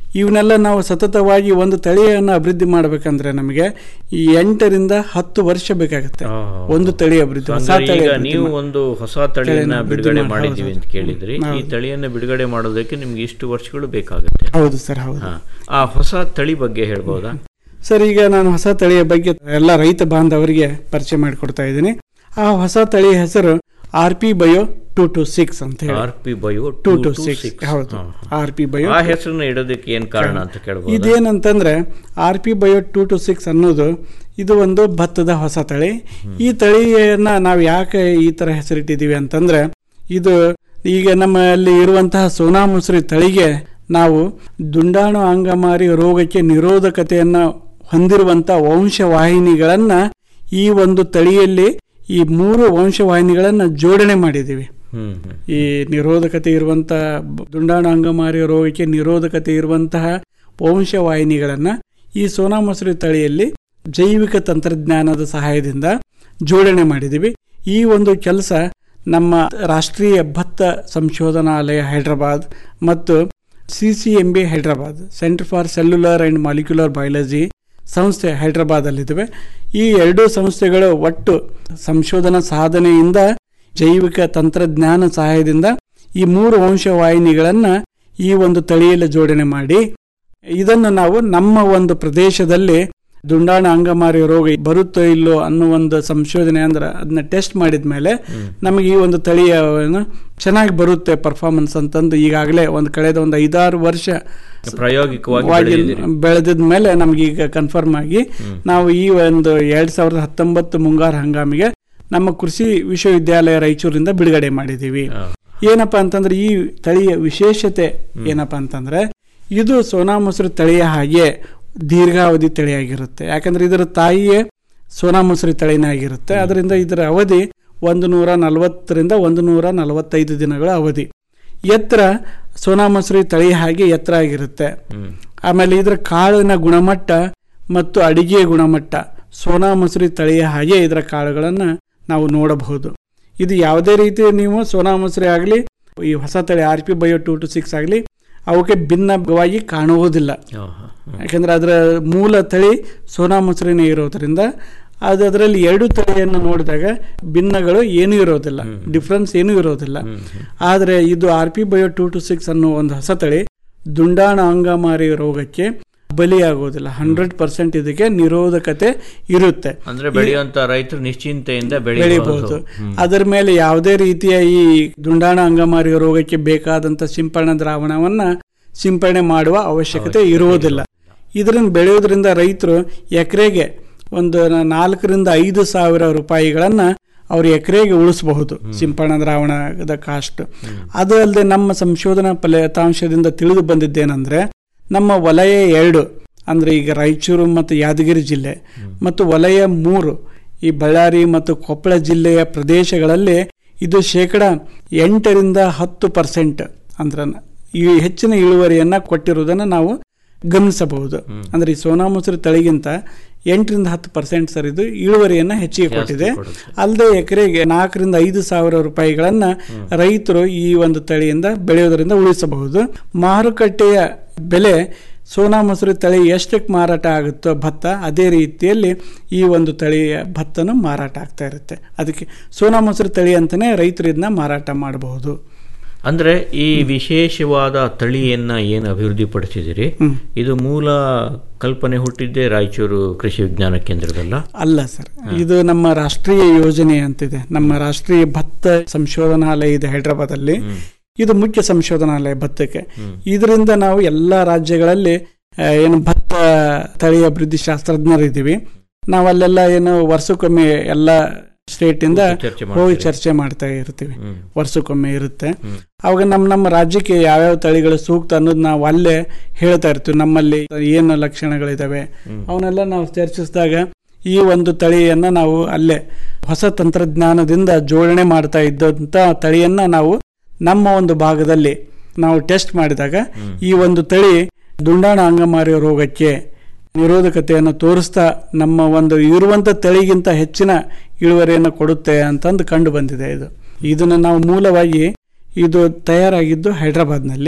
ಇವನ್ನೆಲ್ಲ ನಾವು ಸತತವಾಗಿ ಒಂದು ತಳಿಯನ್ನು ಅಭಿವೃದ್ಧಿ ಮಾಡಬೇಕಂದ್ರೆ ನಮಗೆ ಈ ಎಂಟರಿಂದ ಹತ್ತು ವರ್ಷ ಬೇಕಾಗುತ್ತೆ ಒಂದು ತಳಿ ಅಭಿವೃದ್ಧಿ ಹೊಸ ಹಂಗಾರೆ ತಳಿ ಈಗ ಅಭಿವೃದ್ಧಿ ನೀವು ಮಾಡಿ. ಒಂದು ಹೊಸ ತಳಿಯನ್ನ ತಳಿಯನ್ನ ಅಭಿವೃದ್ಧಿ ಬಿಡುಗಡೆ ಮಾಡಿ- ಮಾಡಿದ್ದೀವಿ ಅಂತ ಹೌದು. ಕೇಳಿದ್ರಿ ಈ ಹೌದು. ತಳಿಯನ್ನ ಬಿಡುಗಡೆ ಮಾಡೋದಕ್ಕೆ ನಿಮ್ಗೆ ಇಷ್ಟು ವರ್ಷಗಳು ಬೇಕಾಗುತ್ತೆ ಹೌದು ಸರ್ ಹೌದು ಹಾ. ಆ ಹೊಸ ತಳಿ ಬಗ್ಗೆ ಹೇಳ್ಬೋದಾ ಸರ್ ಈಗ ನಾನು ಹೊಸ ತಳಿಯ ಬಗ್ಗೆ ಎಲ್ಲ ರೈತ ಬಾಂಧವರಿಗೆ ಪರಿಚಯ ಮಾಡಿಕೊಡ್ತಾ ಇದ್ದೀನಿ ಆ ಹೊಸ ತಳಿಯ ಹೆಸರು R P bio two two six ಅಂತ ಹೇಳಿ R P bio two two six ಹೌದು ಆರ್ ಪಿ ಬಯೋ ಆ ಹೆಸರನ್ನ ಇಡೋದಕ್ಕೆ ಏನ್ ಕಾರಣ ಅಂತ ಕೇಳ್ಬೋದು ಇದೇನಂತಂದ್ರೆ R P bio two two six ಅನ್ನೋದು ಇದು ಒಂದು ಭತ್ತದ ಹೊಸ ತಳಿ ಈ ತಳಿಯನ್ನ ನಾವು ಯಾಕೆ ಈ ತರ ಹೆಸರಿಟ್ಟಿದ್ದೀವಿ ಅಂತಂದ್ರೆ ಇದು ಈಗ ನಮ್ಮಲ್ಲಿ ಇರುವಂತಹ ಸೋನಾ ಮುಸ್ರಿ ತಳಿಗೆ ನಾವು ದುಂಡಾಣು ಅಂಗಮಾರಿ ರೋಗಕ್ಕೆ ನಿರೋಧಕತೆಯನ್ನ ಹೊಂದಿರುವಂತ ವಂಶವಾಹಿನಿಗಳನ್ನ ಈ ಒಂದು ತಳಿಯಲ್ಲಿ ಈ ಮೂರು ವಂಶವಾಹಿನಿಗಳನ್ನ ಜೋಡಣೆ ಮಾಡಿದ್ದೀವಿ ಹ್ಮ್ ಹ್ಮ್ ಈ ನಿರೋಧಕತೆ ಇರುವಂತಹ ದುಂಡಾಣು ಅಂಗಮಾರಿ ರೋಗಕ್ಕೆ ನಿರೋಧಕತೆ ಇರುವಂತಹ ವಂಶವಾಹಿನಿಗಳನ್ನ ಈ ಸೋನಾ ಮಸೂರಿ ತಳಿಯಲ್ಲಿ ಜೈವಿಕ ತಂತ್ರಜ್ಞಾನದ ಸಹಾಯದಿಂದ ಜೋಡಣೆ ಮಾಡಿದ್ದೀವಿ ಈ ಒಂದು ಕೆಲಸ ನಮ್ಮ ರಾಷ್ಟ್ರೀಯ ಭತ್ತ ಸಂಶೋಧನಾಲಯ ಹೈದರಾಬಾದ್ ಮತ್ತು C C M B Hyderabad centre for cellular and molecular biology ಸಂಸ್ಥೆ ಹೈದರಾಬಾದಲ್ಲಿದ್ದಾವೆ ಈ ಎರಡೂ ಸಂಸ್ಥೆಗಳು ಒಟ್ಟು ಸಂಶೋಧನಾ ಸಾಧನೆಯಿಂದ ಜೈವಿಕ ತಂತ್ರಜ್ಞಾನ ಸಹಾಯದಿಂದ ಈ ಮೂರು ವಂಶವಾಹಿನಿಗಳನ್ನು ಈ ಒಂದು ತಳಿಯಲ್ಲಿ ಜೋಡಣೆ ಮಾಡಿ ಇದನ್ನು ನಾವು ನಮ್ಮ ಒಂದು ಪ್ರದೇಶದಲ್ಲಿ ದುಂಡಾಣ ಅಂಗಮಾರಿ ರೋಗ ಬರುತ್ತೋ ಇಲ್ಲೋ ಅನ್ನೋ ಒಂದು ಸಂಶೋಧನೆ ಅಂದ್ರೆ ಅದನ್ನ ಟೆಸ್ಟ್ ಮಾಡಿದ ಮೇಲೆ ನಮಗೆ ಈ ಒಂದು ತಳಿಯ ಏನು ಚೆನ್ನಾಗಿ ಬರುತ್ತೆ ಪರ್ಫಾರ್ಮೆನ್ಸ್ ಅಂತಂದು ಈಗಾಗಲೇ ಒಂದು ಕಳೆದ ಒಂದು ಐದಾರು ವರ್ಷ ಪ್ರಾಯೋಗಿಕವಾಗಿ ವಾಗಿ ಬೆಳೆದಿದ್ದೀರಿ. ಬೆಳೆದಿದ ಮೇಲೆ ನಮ್ಗೆ ಈಗ ಕನ್ಫರ್ಮ್ ಆಗಿ ನಾವು ಈ ಒಂದು ಎರಡ್ ಸಾವಿರದ ಹತ್ತೊಂಬತ್ತು ಮುಂಗಾರು ಹಂಗಾಮಿಗೆ ನಮ್ಮ ಕೃಷಿ ವಿಶ್ವವಿದ್ಯಾಲಯ ರಾಯಚೂರಿಂದ ಬಿಡುಗಡೆ ಮಾಡಿದ್ದೀವಿ ಏನಪ್ಪಾ ಅಂತಂದ್ರೆ ಈ ತಳಿಯ ವಿಶೇಷತೆ ಏನಪ್ಪಾ ಅಂತಂದ್ರೆ ಇದು ಸೋನಾ ಮೊಸರು ತಳಿಯ ಹಾಗೆ ದೀರ್ಘಾವಧಿ ತಳಿಯಾಗಿರುತ್ತೆ ಯಾಕಂದ್ರೆ ಇದರ ತಾಯಿಯೇ ಸೋನಾ ಮೊಸರಿ ತಳಿನೇ ಆಗಿರುತ್ತೆ ಅದರಿಂದ ಇದರ ಅವಧಿ ಒಂದು ನೂರ ನಲವತ್ತರಿಂದ ಒಂದು ನೂರ ನಲವತ್ತೈದು ದಿನಗಳ ಅವಧಿ ಎತ್ತರ ಸೋನಾ ಮೊಸರಿ ತಳಿ ಹಾಗೆ ಎತ್ತರ ಆಗಿರುತ್ತೆ ಆಮೇಲೆ ಇದರ ಕಾಳಿನ ಗುಣಮಟ್ಟ ಮತ್ತು ಅಡಿಗೆಯ ಗುಣಮಟ್ಟ ಸೋನಾ ಮೊಸರಿ ತಳಿಯ ಹಾಗೆ ಇದರ ಕಾಳುಗಳನ್ನು ನಾವು ನೋಡಬಹುದು ಇದು ಯಾವುದೇ ರೀತಿ ನೀವು ಸೋನಾ ಮೊಸರಿ ಆಗಲಿ ಈ ಹೊಸ ತಳಿ R P bio two two six ಆಗಲಿ ಅವಕ್ಕೆ ಭಿನ್ನವಾಗಿ ಕಾಣುವುದಿಲ್ಲ ಯಾಕಂದ್ರೆ ಅದರ ಮೂಲ ತಳಿ ಸೋನಾ ಮೊಸರಿನೇ ಇರೋದ್ರಿಂದ ಅದು ಅದರಲ್ಲಿ ಎರಡು ತಳಿಯನ್ನು ನೋಡಿದಾಗ ಭಿನ್ನಗಳು ಏನೂ ಇರೋದಿಲ್ಲ ಡಿಫ್ರೆನ್ಸ್ ಏನೂ ಇರೋದಿಲ್ಲ ಆದರೆ ಇದು R P bio two two six ಅನ್ನೋ ಒಂದು ಹೊಸ ತಳಿ ದುಂಡಾಣ ಅಂಗಮಾರಿ ರೋಗಕ್ಕೆ ಬಲಿಯಾಗೋದಿಲ್ಲ ಹಂಡ್ರೆಡ್ ಪರ್ಸೆಂಟ್ ಇದಕ್ಕೆ ನಿರೋಧಕತೆ ಇರುತ್ತೆ ಅಂದ್ರೆ ಬೆಳೆಯುವಂತ ರೈತರು ನಿಶ್ಚಿಂತೆಯಿಂದ ಬೆಳಿಬಹುದು ಬೆಳೆಯಬಹುದು ಅದರ ಮೇಲೆ ಯಾವುದೇ ರೀತಿಯ ಈ ದುಂಡಾಣ ಅಂಗಮಾರಿ ರೋಗಕ್ಕೆ ಬೇಕಾದಂತ ಸಿಂಪರಣಾ ದ್ರಾವಣವನ್ನ ಸಿಂಪರಣೆ ಮಾಡುವ ಅವಶ್ಯಕತೆ ಇರುವುದಿಲ್ಲ ಇದರಿಂದ ಬೆಳೆಯೋದ್ರಿಂದ ರೈತರು ಎಕರೆಗೆ ಒಂದು ನಾಲ್ಕರಿಂದ ಐದು ಸಾವಿರ ರೂಪಾಯಿಗಳನ್ನ ಅವ್ರು ಎಕರೆಗೆ ಉಳಿಸಬಹುದು ಸಿಂಪರಣಾ ದ್ರಾವಣದ ಕಾಸ್ಟ್ ಅದು ಅಲ್ಲದೆ ನಮ್ಮ ಸಂಶೋಧನಾ ಫಲಿತಾಂಶದಿಂದ ತಿಳಿದು ಬಂದಿದ್ದೇನೆಂದ್ರೆ ನಮ್ಮ ವಲಯ ಎರಡು ಅಂದ್ರೆ ಈಗ ರಾಯಚೂರು ಮತ್ತು ಯಾದಗಿರಿ ಜಿಲ್ಲೆ ಮತ್ತು ವಲಯ ಮೂರು ಈ ಬಳ್ಳಾರಿ ಮತ್ತು ಕೊಪ್ಪಳ ಜಿಲ್ಲೆಯ ಪ್ರದೇಶಗಳಲ್ಲಿ ಇದು ಶೇಕಡ ಎಂಟರಿಂದ ಹತ್ತು ಪರ್ಸೆಂಟ್ ಅಂದ್ರೆ ಈ ಹೆಚ್ಚಿನ ಇಳುವರಿಯನ್ನ ಕೊಟ್ಟಿರುವುದನ್ನು ನಾವು ಗಮನಿಸಬಹುದು ಅಂದ್ರೆ ಈ ಸೋನಾ ಮೊಸರು ತಳಿಗಿಂತ ಎಂಟರಿಂದ ಹತ್ತು ಪರ್ಸೆಂಟ್ ಸರ್ ಇದು ಇಳುವರಿಯನ್ನ ಹೆಚ್ಚಿಗೆ ಕೊಟ್ಟಿದೆ ಅಲ್ಲದೆ ಎಕರೆಗೆ ನಾಲ್ಕರಿಂದ ಐದು ಸಾವಿರ ರೂಪಾಯಿಗಳನ್ನ ರೈತರು ಈ ಒಂದು ತಳಿಯಿಂದ ಬೆಳೆಯೋದರಿಂದ ಉಳಿಸಬಹುದು ಮಾರುಕಟ್ಟೆಯ ಬೆಲೆ ಸೋನಾ ಮೊಸರು ತಳಿ ಎಷ್ಟಕ್ಕೆ ಮಾರಾಟ ಆಗುತ್ತೋ ಭತ್ತ ಅದೇ ರೀತಿಯಲ್ಲಿ ಈ ಒಂದು ತಳಿಯ ಭತ್ತನೂ ಮಾರಾಟ ಆಗ್ತಾ ಇರುತ್ತೆ ಅದಕ್ಕೆ ಸೋನಾ ಮೊಸರು ತಳಿ ಅಂತಾನೆ ರೈತರು ಇದನ್ನ ಮಾರಾಟ ಮಾಡಬಹುದು ಅಂದ್ರೆ ಈ ವಿಶೇಷವಾದ ತಳಿಯನ್ನ ಏನು ಅಭಿವೃದ್ಧಿಪಡಿಸಿದಿರಿ ಇದು ಮೂಲ ಕಲ್ಪನೆ ಹುಟ್ಟಿದ್ದೆ ರಾಯಚೂರು ಕೃಷಿ ವಿಜ್ಞಾನ ಕೇಂದ್ರದಲ್ಲ ಅಲ್ಲ ಸರ್ ಇದು ನಮ್ಮ ರಾಷ್ಟ್ರೀಯ ಯೋಜನೆ ಅಂತಿದೆ ನಮ್ಮ ರಾಷ್ಟ್ರೀಯ ಭತ್ತ ಸಂಶೋಧನಾಲಯ ಇದೆ ಹೈದರಾಬಾದ್ ಅಲ್ಲಿ ಇದು ಮುಖ್ಯ ಸಂಶೋಧನಾಲಯ ಭತ್ತಕ್ಕೆ ಇದರಿಂದ ನಾವು ಎಲ್ಲಾ ರಾಜ್ಯಗಳಲ್ಲಿ ಆ, ಏನು ಭತ್ತ ತಳಿ ಅಭಿವೃದ್ಧಿ ಶಾಸ್ತ್ರಜ್ಞರಿದ್ದೀವಿ ನಾವಲ್ಲೆಲ್ಲ ಏನು ವರ್ಷಕ್ಕೊಮ್ಮೆ ಎಲ್ಲ ಸ್ಟೇಟ್ ಇಂದ ಚರ್ಚೆ ಹೋಗಿ ಚರ್ಚೆ ಮಾಡ್ತಾ ಇರ್ತೀವಿ ವರ್ಷಕ್ಕೊಮ್ಮೆ ಇರುತ್ತೆ ಅವಾಗ ನಮ್ಮ ನಮ್ಮ ರಾಜ್ಯಕ್ಕೆ ಯಾವ್ಯಾವ ತಳಿಗಳು ಸೂಕ್ತ ಅನ್ನೋದು ನಾವು ಅಲ್ಲೇ ಹೇಳ್ತಾ ಇರ್ತೀವಿ ನಮ್ಮಲ್ಲಿ ಏನು ಲಕ್ಷಣಗಳಿದಾವೆ ಅವನ್ನೆಲ್ಲ ನಾವು ಚರ್ಚಿಸಿದಾಗ ಈ ಒಂದು ತಳಿಯನ್ನ ನಾವು ಅಲ್ಲೇ ಹೊಸ ತಂತ್ರಜ್ಞಾನದಿಂದ ಜೋಡಣೆ ಮಾಡ್ತಾ ಇದ್ದಂತ ತಳಿಯನ್ನ ನಾವು ನಮ್ಮ ಒಂದು ಭಾಗದಲ್ಲಿ ನಾವು ಟೆಸ್ಟ್ ಮಾಡಿದಾಗ ಈ ಒಂದು ತಳಿ ದುಂಡಾಣ ಅಂಗಮಾರಿ ರೋಗಕ್ಕೆ ನಿರೋಧಕತೆಯನ್ನು ತೋರಿಸ್ತಾ ನಮ್ಮ ಒಂದು ಇರುವಂತ ತಳಿಗಿಂತ ಹೆಚ್ಚಿನ ಇಳುವರಿಯನ್ನು ಕೊಡುತ್ತೆ ಅಂತಂದು ಕಂಡು ಬಂದಿದೆ ಇದು ಇದನ್ನ ನಾವು ಮೂಲವಾಗಿ ಇದು ತಯಾರಾಗಿದ್ದು ಹೈದರಾಬಾದ್ನಲ್ಲಿ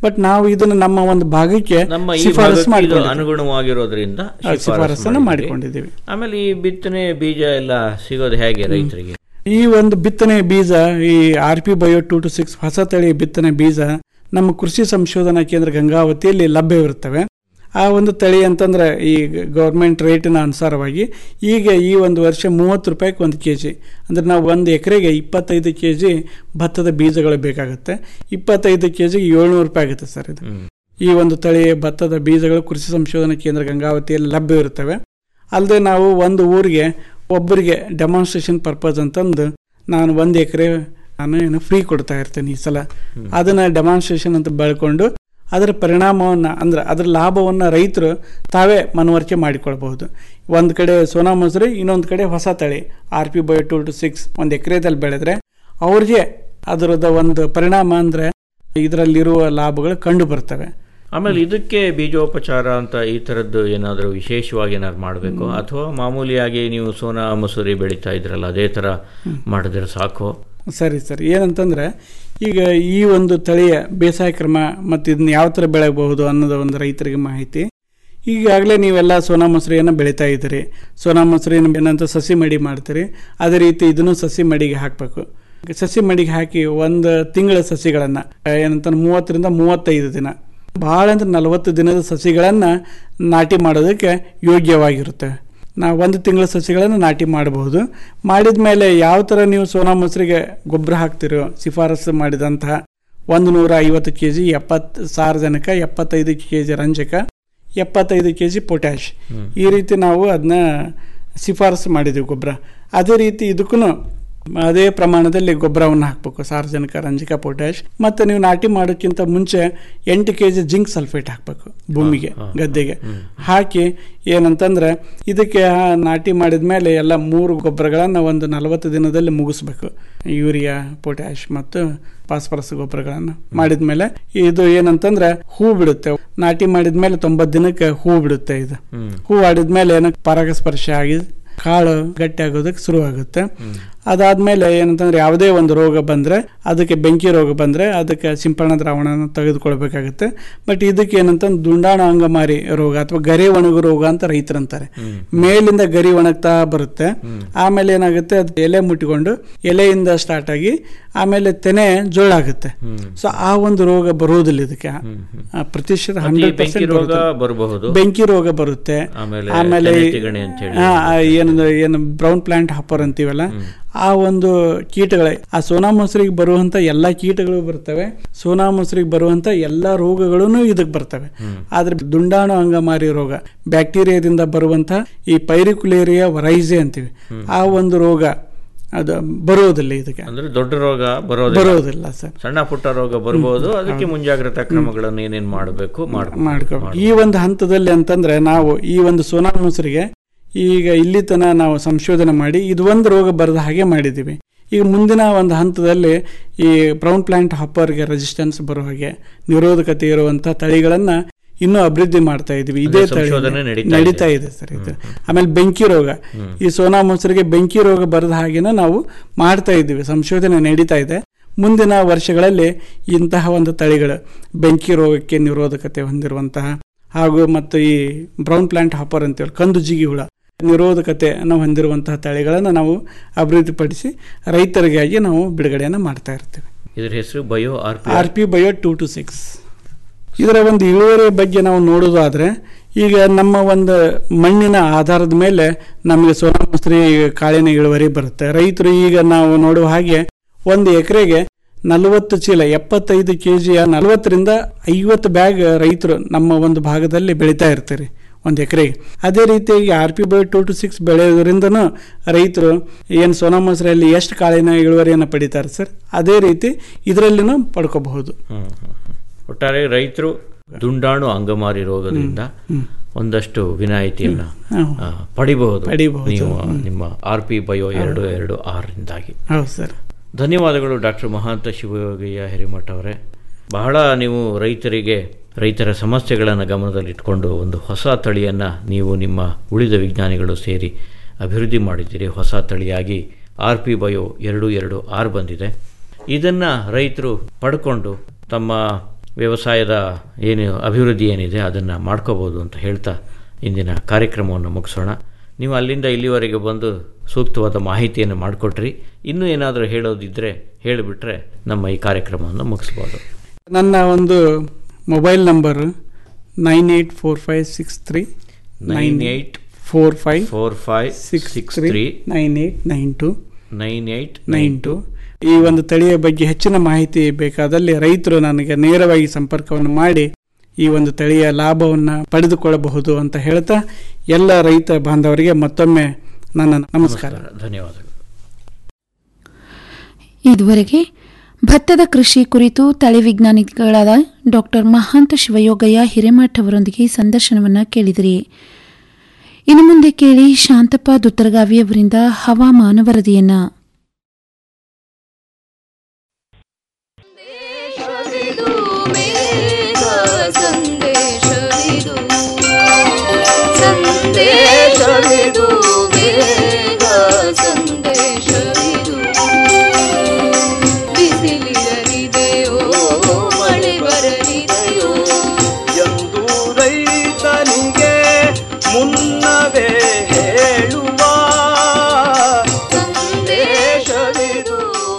ಬಟ್ ನಾವು ಇದನ್ನು ನಮ್ಮ ಒಂದು ಭಾಗಕ್ಕೆ ನಮ್ಮ ಈ ಶಿಫಾರಸು ಭಾಗಕ್ಕೆ ಇದು ಮಾಡಿಕೊಂಡಿದ್ದೀವಿ. ಅನುಗುಣವಾಗಿರೋದ್ರಿಂದ ಆ, ಶಿಫಾರಸು ಶಿಫಾರಸನ್ನು ಮಾಡಿದ್ದೀವಿ. ಮಾಡಿಕೊಂಡಿದ್ದೀವಿ ಆಮೇಲೆ ಈ ಬಿತ್ತನೆ ಬೀಜ ಎಲ್ಲ ಸಿಗೋದು ಹೇಗೆ ರೈತರಿಗೆ ಈ ಒಂದು ಬಿತ್ತನೆ ಬೀಜ ಈ R P bio two two six ಹೊಸ ತಳಿ ಬಿತ್ತನೆ ಬೀಜ ನಮ್ಮ ಕೃಷಿ ಸಂಶೋಧನಾ ಕೇಂದ್ರ ಗಂಗಾವತಿಯಲ್ಲಿ ಲಭ್ಯವಿರುತ್ತವೆ ಆ ಒಂದು ತಳಿ ಅಂತಂದ್ರೆ ಈ ಗೌರ್ಮೆಂಟ್ ರೇಟಿನ ಅನುಸಾರವಾಗಿ ಈಗ ಈ ಒಂದು ವರ್ಷ ಮೂವತ್ತು ರೂಪಾಯಿಗೆ ಒಂದು ಕೆ ಜಿ ಅಂದರೆ ನಾವು ಒಂದು ಎಕರೆಗೆ ಇಪ್ಪತ್ತೈದು ಕೆ ಜಿ ಭತ್ತದ ಬೀಜಗಳು ಬೇಕಾಗುತ್ತೆ ಇಪ್ಪತ್ತೈದು ಕೆ ಜಿಗೆ ಏಳ್ನೂರು ರೂಪಾಯಿ ಆಗುತ್ತೆ ಸರ್ ಇದು ಈ ಒಂದು ತಳಿ ಭತ್ತದ ಬೀಜಗಳು ಕೃಷಿ ಸಂಶೋಧನಾ ಕೇಂದ್ರ ಗಂಗಾವತಿಯಲ್ಲಿ ಲಭ್ಯವಿರುತ್ತವೆ ಅಲ್ಲದೆ ನಾವು ಒಂದು ಊರಿಗೆ ಒಬ್ಬರಿಗೆ ಡೆಮಾನ್ಸ್ಟ್ರೇಷನ್ ಪರ್ಪಸ್ ಅಂತಂದು ನಾನು ಒಂದು ಎಕರೆ ನಾನು ಏನು ಫ್ರೀ ಕೊಡ್ತಾ ಇರ್ತೇನೆ ಈ ಸಲ ಅದನ್ನ ಡೆಮಾನ್ಸ್ಟ್ರೇಷನ್ ಅಂತ ಬೆಳ್ಕೊಂಡು ಅದರ ಪರಿಣಾಮವನ್ನು ಅಂದ್ರೆ ಅದರ ಲಾಭವನ್ನು ರೈತರು ತಾವೇ ಮನವರಿಕೆ ಮಾಡಿಕೊಳ್ಬಹುದು ಒಂದು ಕಡೆ ಸೋನಾ ಮಸೂರಿ ಇನ್ನೊಂದು ಕಡೆ ಹೊಸ ತಳಿ R P bio two two six ಒಂದು ಎಕರೆದಲ್ಲಿ ಬೆಳೆದ್ರೆ ಅವ್ರಿಗೆ ಅದರದ ಒಂದು ಪರಿಣಾಮ ಅಂದರೆ ಇದರಲ್ಲಿರುವ ಲಾಭಗಳು ಕಂಡು ಬರ್ತವೆ ಆಮೇಲೆ ಇದಕ್ಕೆ ಬೀಜೋಪಚಾರ ಅಂತ ಈ ಥರದ್ದು ಏನಾದರೂ ವಿಶೇಷವಾಗಿ ಏನಾದ್ರು ಮಾಡಬೇಕು ಅಥವಾ ಮಾಮೂಲಿಯಾಗಿ ನೀವು ಸೋನಾ ಮಸೂರಿ ಬೆಳೀತಾ ಇದ್ರಲ್ಲ ಅದೇ ಥರ ಮಾಡಿದ್ರೆ ಸಾಕು ಸರಿ ಸರಿ ಏನಂತಂದ್ರೆ ಈಗ ಈ ಒಂದು ತಳಿಯ ಬೇಸಾಯ ಕ್ರಮ ಮತ್ತು ಇದನ್ನ ಯಾವ ಥರ ಬೆಳೆಯಬಹುದು ಅನ್ನೋದು ಒಂದು ರೈತರಿಗೆ ಮಾಹಿತಿ ಈಗಾಗಲೇ ನೀವೆಲ್ಲ ಸೋನಾ ಮಸೂರಿಯನ್ನು ಬೆಳೀತಾ ಇದ್ದೀರಿ ಸೋನಾ ಮಸೂರಿನ ಏನಂತ ಸಸಿ ಮಡಿ ಮಾಡ್ತೀರಿ ಅದೇ ರೀತಿ ಇದನ್ನು ಸಸಿ ಮಡಿಗೆ ಹಾಕಬೇಕು ಸಸಿ ಮಡಿಗೆ ಹಾಕಿ ಒಂದು ತಿಂಗಳ ಸಸಿಗಳನ್ನು ಏನಂತ ಮೂವತ್ತರಿಂದ ಮೂವತ್ತೈದು ದಿನ ಭಾಳ ಅಂದ್ರೆ ನಲವತ್ತು ದಿನದ ಸಸಿಗಳನ್ನು ನಾಟಿ ಮಾಡೋದಕ್ಕೆ ಯೋಗ್ಯವಾಗಿರುತ್ತೆ ನಾವು ಒಂದು ತಿಂಗಳ ಸಸಿಗಳನ್ನು ನಾಟಿ ಮಾಡಬಹುದು ಮಾಡಿದ ಮೇಲೆ ಯಾವ ಥರ ನೀವು ಸೋನಾ ಮೊಸರಿಗೆ ಗೊಬ್ಬರ ಹಾಕ್ತಿರೋ ಶಿಫಾರಸು ಮಾಡಿದಂತಹ ಒಂದು ನೂರ ಐವತ್ತು ಕೆ ಜಿ ಎಪ್ಪತ್ತು ಸಾರಜನಕ ಎಪ್ಪತ್ತೈದು ಕೆ ಜಿ ರಂಜಕ ಎಪ್ಪತ್ತೈದು ಕೆ ಜಿ ಪೊಟ್ಯಾಶ್ ಈ ರೀತಿ ನಾವು ಅದನ್ನ ಶಿಫಾರಸು ಮಾಡಿದ್ದೀವಿ ಗೊಬ್ಬರ ಅದೇ ರೀತಿ ಇದಕ್ಕೂ ಅದೇ ಪ್ರಮಾಣದಲ್ಲಿ ಗೊಬ್ಬರವನ್ನು ಹಾಕಬೇಕು ಸಾರ್ವಜನಿಕ ರಂಜಕ ಪೊಟ್ಯಾಶ್ ಮತ್ತು ನೀವು ನಾಟಿ ಮಾಡೋಕ್ಕಿಂತ ಮುಂಚೆ ಎಂಟು ಕೆ ಜಿ ಜಿಂಕ್ ಸಲ್ಫೇಟ್ ಹಾಕಬೇಕು ಭೂಮಿಗೆ ಗದ್ದೆಗೆ ಹಾಕಿ ಏನಂತಂದ್ರೆ ಇದಕ್ಕೆ ಆ ನಾಟಿ ಮಾಡಿದ ಮೇಲೆ ಎಲ್ಲ ಮೂರು ಗೊಬ್ಬರಗಳನ್ನು ಒಂದು ನಲವತ್ತು ದಿನದಲ್ಲಿ ಮುಗಿಸ್ಬೇಕು ಯೂರಿಯಾ ಪೊಟ್ಯಾಶ್ ಮತ್ತು ಫಾಸ್ಫರಸ್ ಗೊಬ್ಬರಗಳನ್ನು ಮಾಡಿದ ಮೇಲೆ ಇದು ಏನಂತಂದ್ರೆ ಹೂ ಬಿಡುತ್ತೆ ನಾಟಿ ಮಾಡಿದ ಮೇಲೆ ತೊಂಬತ್ತು ದಿನಕ್ಕೆ ಹೂ ಬಿಡುತ್ತೆ ಇದು ಹೂ ಆಡಿದ್ಮೇಲೆ ಏನಕ್ಕೆ ಪರಾಗಸ್ಪರ್ಶ ಆಗಿ ಕಾಳು ಗಟ್ಟಿ ಆಗೋದಕ್ಕೆ ಶುರು ಆಗುತ್ತೆ ಅದಾದ್ಮೇಲೆ ಏನಂತಂದ್ರೆ ಯಾವುದೇ ಒಂದು ರೋಗ ಬಂದ್ರೆ ಅದಕ್ಕೆ ಬೆಂಕಿ ರೋಗ ಬಂದ್ರೆ ಅದಕ್ಕೆ ಸಿಂಪರಣಾ ದ್ರಾವಣನ ತೆಗೆದುಕೊಳ್ಬೇಕಾಗುತ್ತೆ ಬಟ್ ಇದಕ್ಕೆ ಏನಂತಂದ್ರೆ ದುಂಡಾಣು ಅಂಗಮಾರಿ ರೋಗ ಅಥವಾ ಗರಿ ಒಣಗು ರೋಗ ಅಂತ ರೈತರಂತಾರೆ ಮೇಲಿಂದ ಗರಿ ಒಣಗ್ತಾ ಬರುತ್ತೆ ಆಮೇಲೆ ಏನಾಗುತ್ತೆ ಅದು ಎಲೆ ಮುಟ್ಟಿಕೊಂಡು ಎಲೆಯಿಂದ ಸ್ಟಾರ್ಟ್ ಆಗಿ ಆಮೇಲೆ ತೆನೆ ಜೋಳಾಗುತ್ತೆ ಸೊ ಆ ಒಂದು ರೋಗ ಬರೋದಿಲ್ಲ ಇದಕ್ಕೆ ಆ ಪ್ರತಿಶತ ಮತ್ತೆ ಈ ಹಂಡ್ರೆಡ್ ಬೆಂಕಿ ರೋಗ ಬರಬಹುದು ಬೆಂಕಿ ರೋಗ ಬರುತ್ತೆ ಆಮೇಲೆ ಆಮೇಲೆ ತೆನೆ ತಿಗಣೆ ಅಂತ ಹೇಳಿ ಆ, ಆ, ಏನಂದ್ರೆ ಏನು ಬ್ರೌನ್ ಪ್ಲಾಂಟ್ ಹಾಪರ್ ಅಂತೀವಲ್ಲ ಆ ಒಂದು ಕೀಟಗಳೇ ಆ ಸೋನಾ ಮೊಸರಿಗೆ ಬರುವಂತ ಎಲ್ಲಾ ಕೀಟಗಳು ಬರ್ತವೆ ಸೋನಾ ಮೊಸರಿಗೆ ಬರುವಂತ ಎಲ್ಲಾ ರೋಗಗಳೂ ಇದಕ್ಕೆ ಬರ್ತವೆ ಆದ್ರೆ ದುಂಡಾಣು ಅಂಗಮಾರಿ ರೋಗ ಬ್ಯಾಕ್ಟೀರಿಯಾದಿಂದ ಬರುವಂತ ಈ ಪೈರಿಕುಲೇರಿಯಾ ವರೈಸೆ ಅಂತೀವಿ ಆ ಒಂದು ರೋಗ ಅದು ಬರೋದಿಲ್ಲ ಇದಕ್ಕೆ ಅಂದ್ರೆ ದೊಡ್ಡ ರೋಗ ಬರೋದಿಲ್ಲ ಬರೋದಿಲ್ಲ ಸರ್ ಸಣ್ಣ ಪುಟ್ಟ ರೋಗ ಬರಬಹುದು ಅದಕ್ಕೆ ಮುಂಜಾಗ್ರತಾ ಕ್ರಮಗಳನ್ನು ಏನೇನ್ ಮಾಡಬೇಕು ಮಾಡ್ಕೋಬೇಕು ಈ ಒಂದು ಹಂತದಲ್ಲಿ ಅಂತಂದ್ರೆ ನಾವು ಈ ಒಂದು ಸೋನಾ ಮೊಸರಿಗೆ ಈಗ ಇಲ್ಲಿ ತನ ನಾವು ಸಂಶೋಧನೆ ಮಾಡಿ ಇದು ಒಂದು ರೋಗ ಬರದ ಹಾಗೆ ಮಾಡಿದ್ದೀವಿ ಈಗ ಮುಂದಿನ ಒಂದು ಹಂತದಲ್ಲಿ ಈ ಬ್ರೌನ್ ಪ್ಲಾಂಟ್ ಹಾಪರ್ಗೆ ರೆಸಿಸ್ಟೆನ್ಸ್ ಬರೋ ಹಾಗೆ ನಿರೋಧಕತೆ ಇರುವಂತ ತಳಿಗಳನ್ನ ಇನ್ನೂ ಅಭಿವೃದ್ಧಿ ಮಾಡ್ತಾ ಇದೀವಿ ಇದೇ ಅಂದ್ರೆ ತಳಿ ಸಂಶೋಧನೆ ನಡೀತಾ ನಡೀತಾ ಇದೆ ಸರ್ ಇದು ಆಮೇಲೆ ಬೆಂಕಿ ರೋಗ ಈ ಸೋನಾ ಮೊಸರಿಗೆ ಬೆಂಕಿ ರೋಗ ಬರದ ಹಾಗೇನ ನಾವು ಮಾಡ್ತಾ ಇದ್ದೀವಿ ಸಂಶೋಧನೆ ನಡೀತಾ ಇದೆ ಮುಂದಿನ ವರ್ಷಗಳಲ್ಲಿ ಇಂತಹ ಒಂದು ತಳಿಗಳು ಬೆಂಕಿ ರೋಗಕ್ಕೆ ನಿರೋಧಕತೆ ಹೊಂದಿರುವಂತಹ ಹಾಗೂ ಮತ್ತು ಈ ಬ್ರೌನ್ ಪ್ಲಾಂಟ್ ಹಾಪರ್ ಅಂತೇಳಿ ಕಂದು ಜಿಗಿ ಹುಳ ನಿರೋಧಕತೆಯನ್ನು ಹೊಂದಿರುವಂತಹ ತಳಿಗಳನ್ನು ನಾವು ಅಭಿವೃದ್ಧಿಪಡಿಸಿ ರೈತರಿಗಾಗಿ ನಾವು ಬಿಡುಗಡೆಯನ್ನು ಮಾಡ್ತಾ ಇರ್ತೀವಿ ಇದ್ರ ಹೆಸರು bio R P R P bio two two six ಇದರ ಒಂದು ಇಳುವರಿ ಬಗ್ಗೆ ನಾವು ನೋಡೋದಾದ್ರೆ ಈಗ ನಮ್ಮ ಒಂದು ಮಣ್ಣಿನ ಆಧಾರದ ಮೇಲೆ ನಮಗೆ ಸೋನಾ ಮಸೂರಿ ಕಾಳಿನ ಇಳುವರಿ ಬರುತ್ತೆ ರೈತರು ಈಗ ನಾವು ನೋಡುವ ಹಾಗೆ ಒಂದು ಎಕರೆಗೆ ನಲವತ್ತು ಚೀಲ ಎಪ್ಪತ್ತೈದು ಕೆ ಜಿಯ ನಲವತ್ತರಿಂದ ಐವತ್ತು ಬ್ಯಾಗ್ ರೈತರು ನಮ್ಮ ಒಂದು ಭಾಗದಲ್ಲಿ ಬೆಳೀತಾ ಇರ್ತಾರೆ ಒಂದು ಎಕರೆಗೆ ಅದೇ ರೀತಿಯಾಗಿ R P bio two two six ಬೆಳೆಯೋದ್ರಿಂದನೂ ರೈತರು ಏನು ಸೋನಾ ಮಸೂರಿಯಲ್ಲಿ ಎಷ್ಟು ಕಾಳಿನ ಇಳುವರಿಯನ್ನು ಪಡಿತಾರೆ ಸರ್ ಅದೇ ರೀತಿ ಇದರಲ್ಲಿನೂ ಪಡ್ಕೋಬಹುದು ಹ್ಮ್, ಹ್ಮ್, ಹ್ಮ್. ಒಟ್ಟಾರೆ ರೈತರು ದುಂಡಾಣು ಅಂಗಮಾರಿ ರೋಗದಿಂದ ಒಂದಷ್ಟು ವಿನಾಯಿತಿಯನ್ನ ಹ್ಮ್. ಆ, ಪಡಿಬಹುದು ಪಡಿಬಹುದು. ನೀವು ನಿಮ್ಮ ಆರ್ ಪಿ ಬಯೋ ಎರಡು ಎರಡು ಆರಿಂದಾಗಿ ಹೌದು ಸರ್ ಧನ್ಯವಾದಗಳು ಡಾಕ್ಟರ್ ಮಹಾಂತ ಶಿವಯೋಗಯ್ಯ ಹಿರೇಮಠ ಅವರೇ ಬಹಳ ನೀವು ರೈತರಿಗೆ ರೈತರ ಸಮಸ್ಯೆಗಳನ್ನು ಗಮನದಲ್ಲಿಟ್ಕೊಂಡು ಒಂದು ಹೊಸ ತಳಿಯನ್ನು ನೀವು ನಿಮ್ಮ ಉಳಿದ ವಿಜ್ಞಾನಿಗಳು ಸೇರಿ ಅಭಿವೃದ್ಧಿ ಮಾಡಿದ್ದೀರಿ ಹೊಸ ತಳಿಯಾಗಿ ಆರ್ ಪಿ ಬಯೋ ಎರಡು ಎರಡು ಆರ್ ಬಂದಿದೆ ಇದನ್ನು ರೈತರು ಪಡ್ಕೊಂಡು ತಮ್ಮ ವ್ಯವಸಾಯದ ಏನು ಅಭಿವೃದ್ಧಿ ಏನಿದೆ ಅದನ್ನು ಮಾಡ್ಕೋಬೋದು ಅಂತ ಹೇಳ್ತಾ ಇಂದಿನ ಕಾರ್ಯಕ್ರಮವನ್ನು ಮುಗಿಸೋಣ ನೀವು ಅಲ್ಲಿಂದ ಇಲ್ಲಿವರೆಗೆ ಬಂದು ಸೂಕ್ತವಾದ ಮಾಹಿತಿಯನ್ನು ಮಾಡಿಕೊಟ್ರಿ ಇನ್ನೂ ಏನಾದರೂ ಹೇಳೋದಿದ್ದರೆ ಹೇಳಿಬಿಟ್ರೆ ನಮ್ಮ ಈ ಕಾರ್ಯಕ್ರಮವನ್ನು ಮುಗಿಸ್ಬೋದು ನನ್ನ ಒಂದು mobile number nine eight four five six three nine eight four five four five six six three three nine eight nine two nine eight nine two ಈ ಒಂದು ತಳಿಯ ಬಗ್ಗೆ ಹೆಚ್ಚಿನ ಮಾಹಿತಿ ಬೇಕಾದಲ್ಲಿ ರೈತರು ನನಗೆ ನೇರವಾಗಿ ಸಂಪರ್ಕವನ್ನು ಮಾಡಿ ಈ ಒಂದು ತಳಿಯ ಲಾಭವನ್ನು ಪಡೆದುಕೊಳ್ಳಬಹುದು ಅಂತ ಹೇಳ್ತಾ ಎಲ್ಲ ರೈತ ಬಾಂಧವರಿಗೆ ಮತ್ತೊಮ್ಮೆ ನನ್ನ ನಮಸ್ಕಾರ ಧನ್ಯವಾದಗಳು ಇದುವರೆಗೆ ಭತ್ತದ ಕೃಷಿ ಕುರಿತು ತಳಿ ವಿಜ್ಞಾನಿಗಳಾದ ಡಾಕ್ಟರ್ ಮಹಾಂತ ಶಿವಯೋಗಯ್ಯ ಹಿರೇಮಠ್ ಅವರೊಂದಿಗೆ ಸಂದರ್ಶನವನ್ನು ಕೇಳಿದಿರಿ ಇನ್ನು ಮುಂದೆ ಕೇಳಿ ಶಾಂತಪ್ಪ ದುತ್ತರಗಾವಿ ಅವರಿಂದ ಹವಾಮಾನ ವರದಿಯನ್ನ ಸಂದೇಶವಿದು ಸಂದೇಶವಿದು ಬೇಗ ಸಂದೇಶವಿದು ಬಿಸಿಲಿರಲಿದೆಯೋ ಮಳೆ ಬರಲಿದೆಯೋ ಎಂದು ರೈತನಿಗೆ ಮುನ್ನವೇ ಹೇಳುವ ಸಂದೇಶವಿದು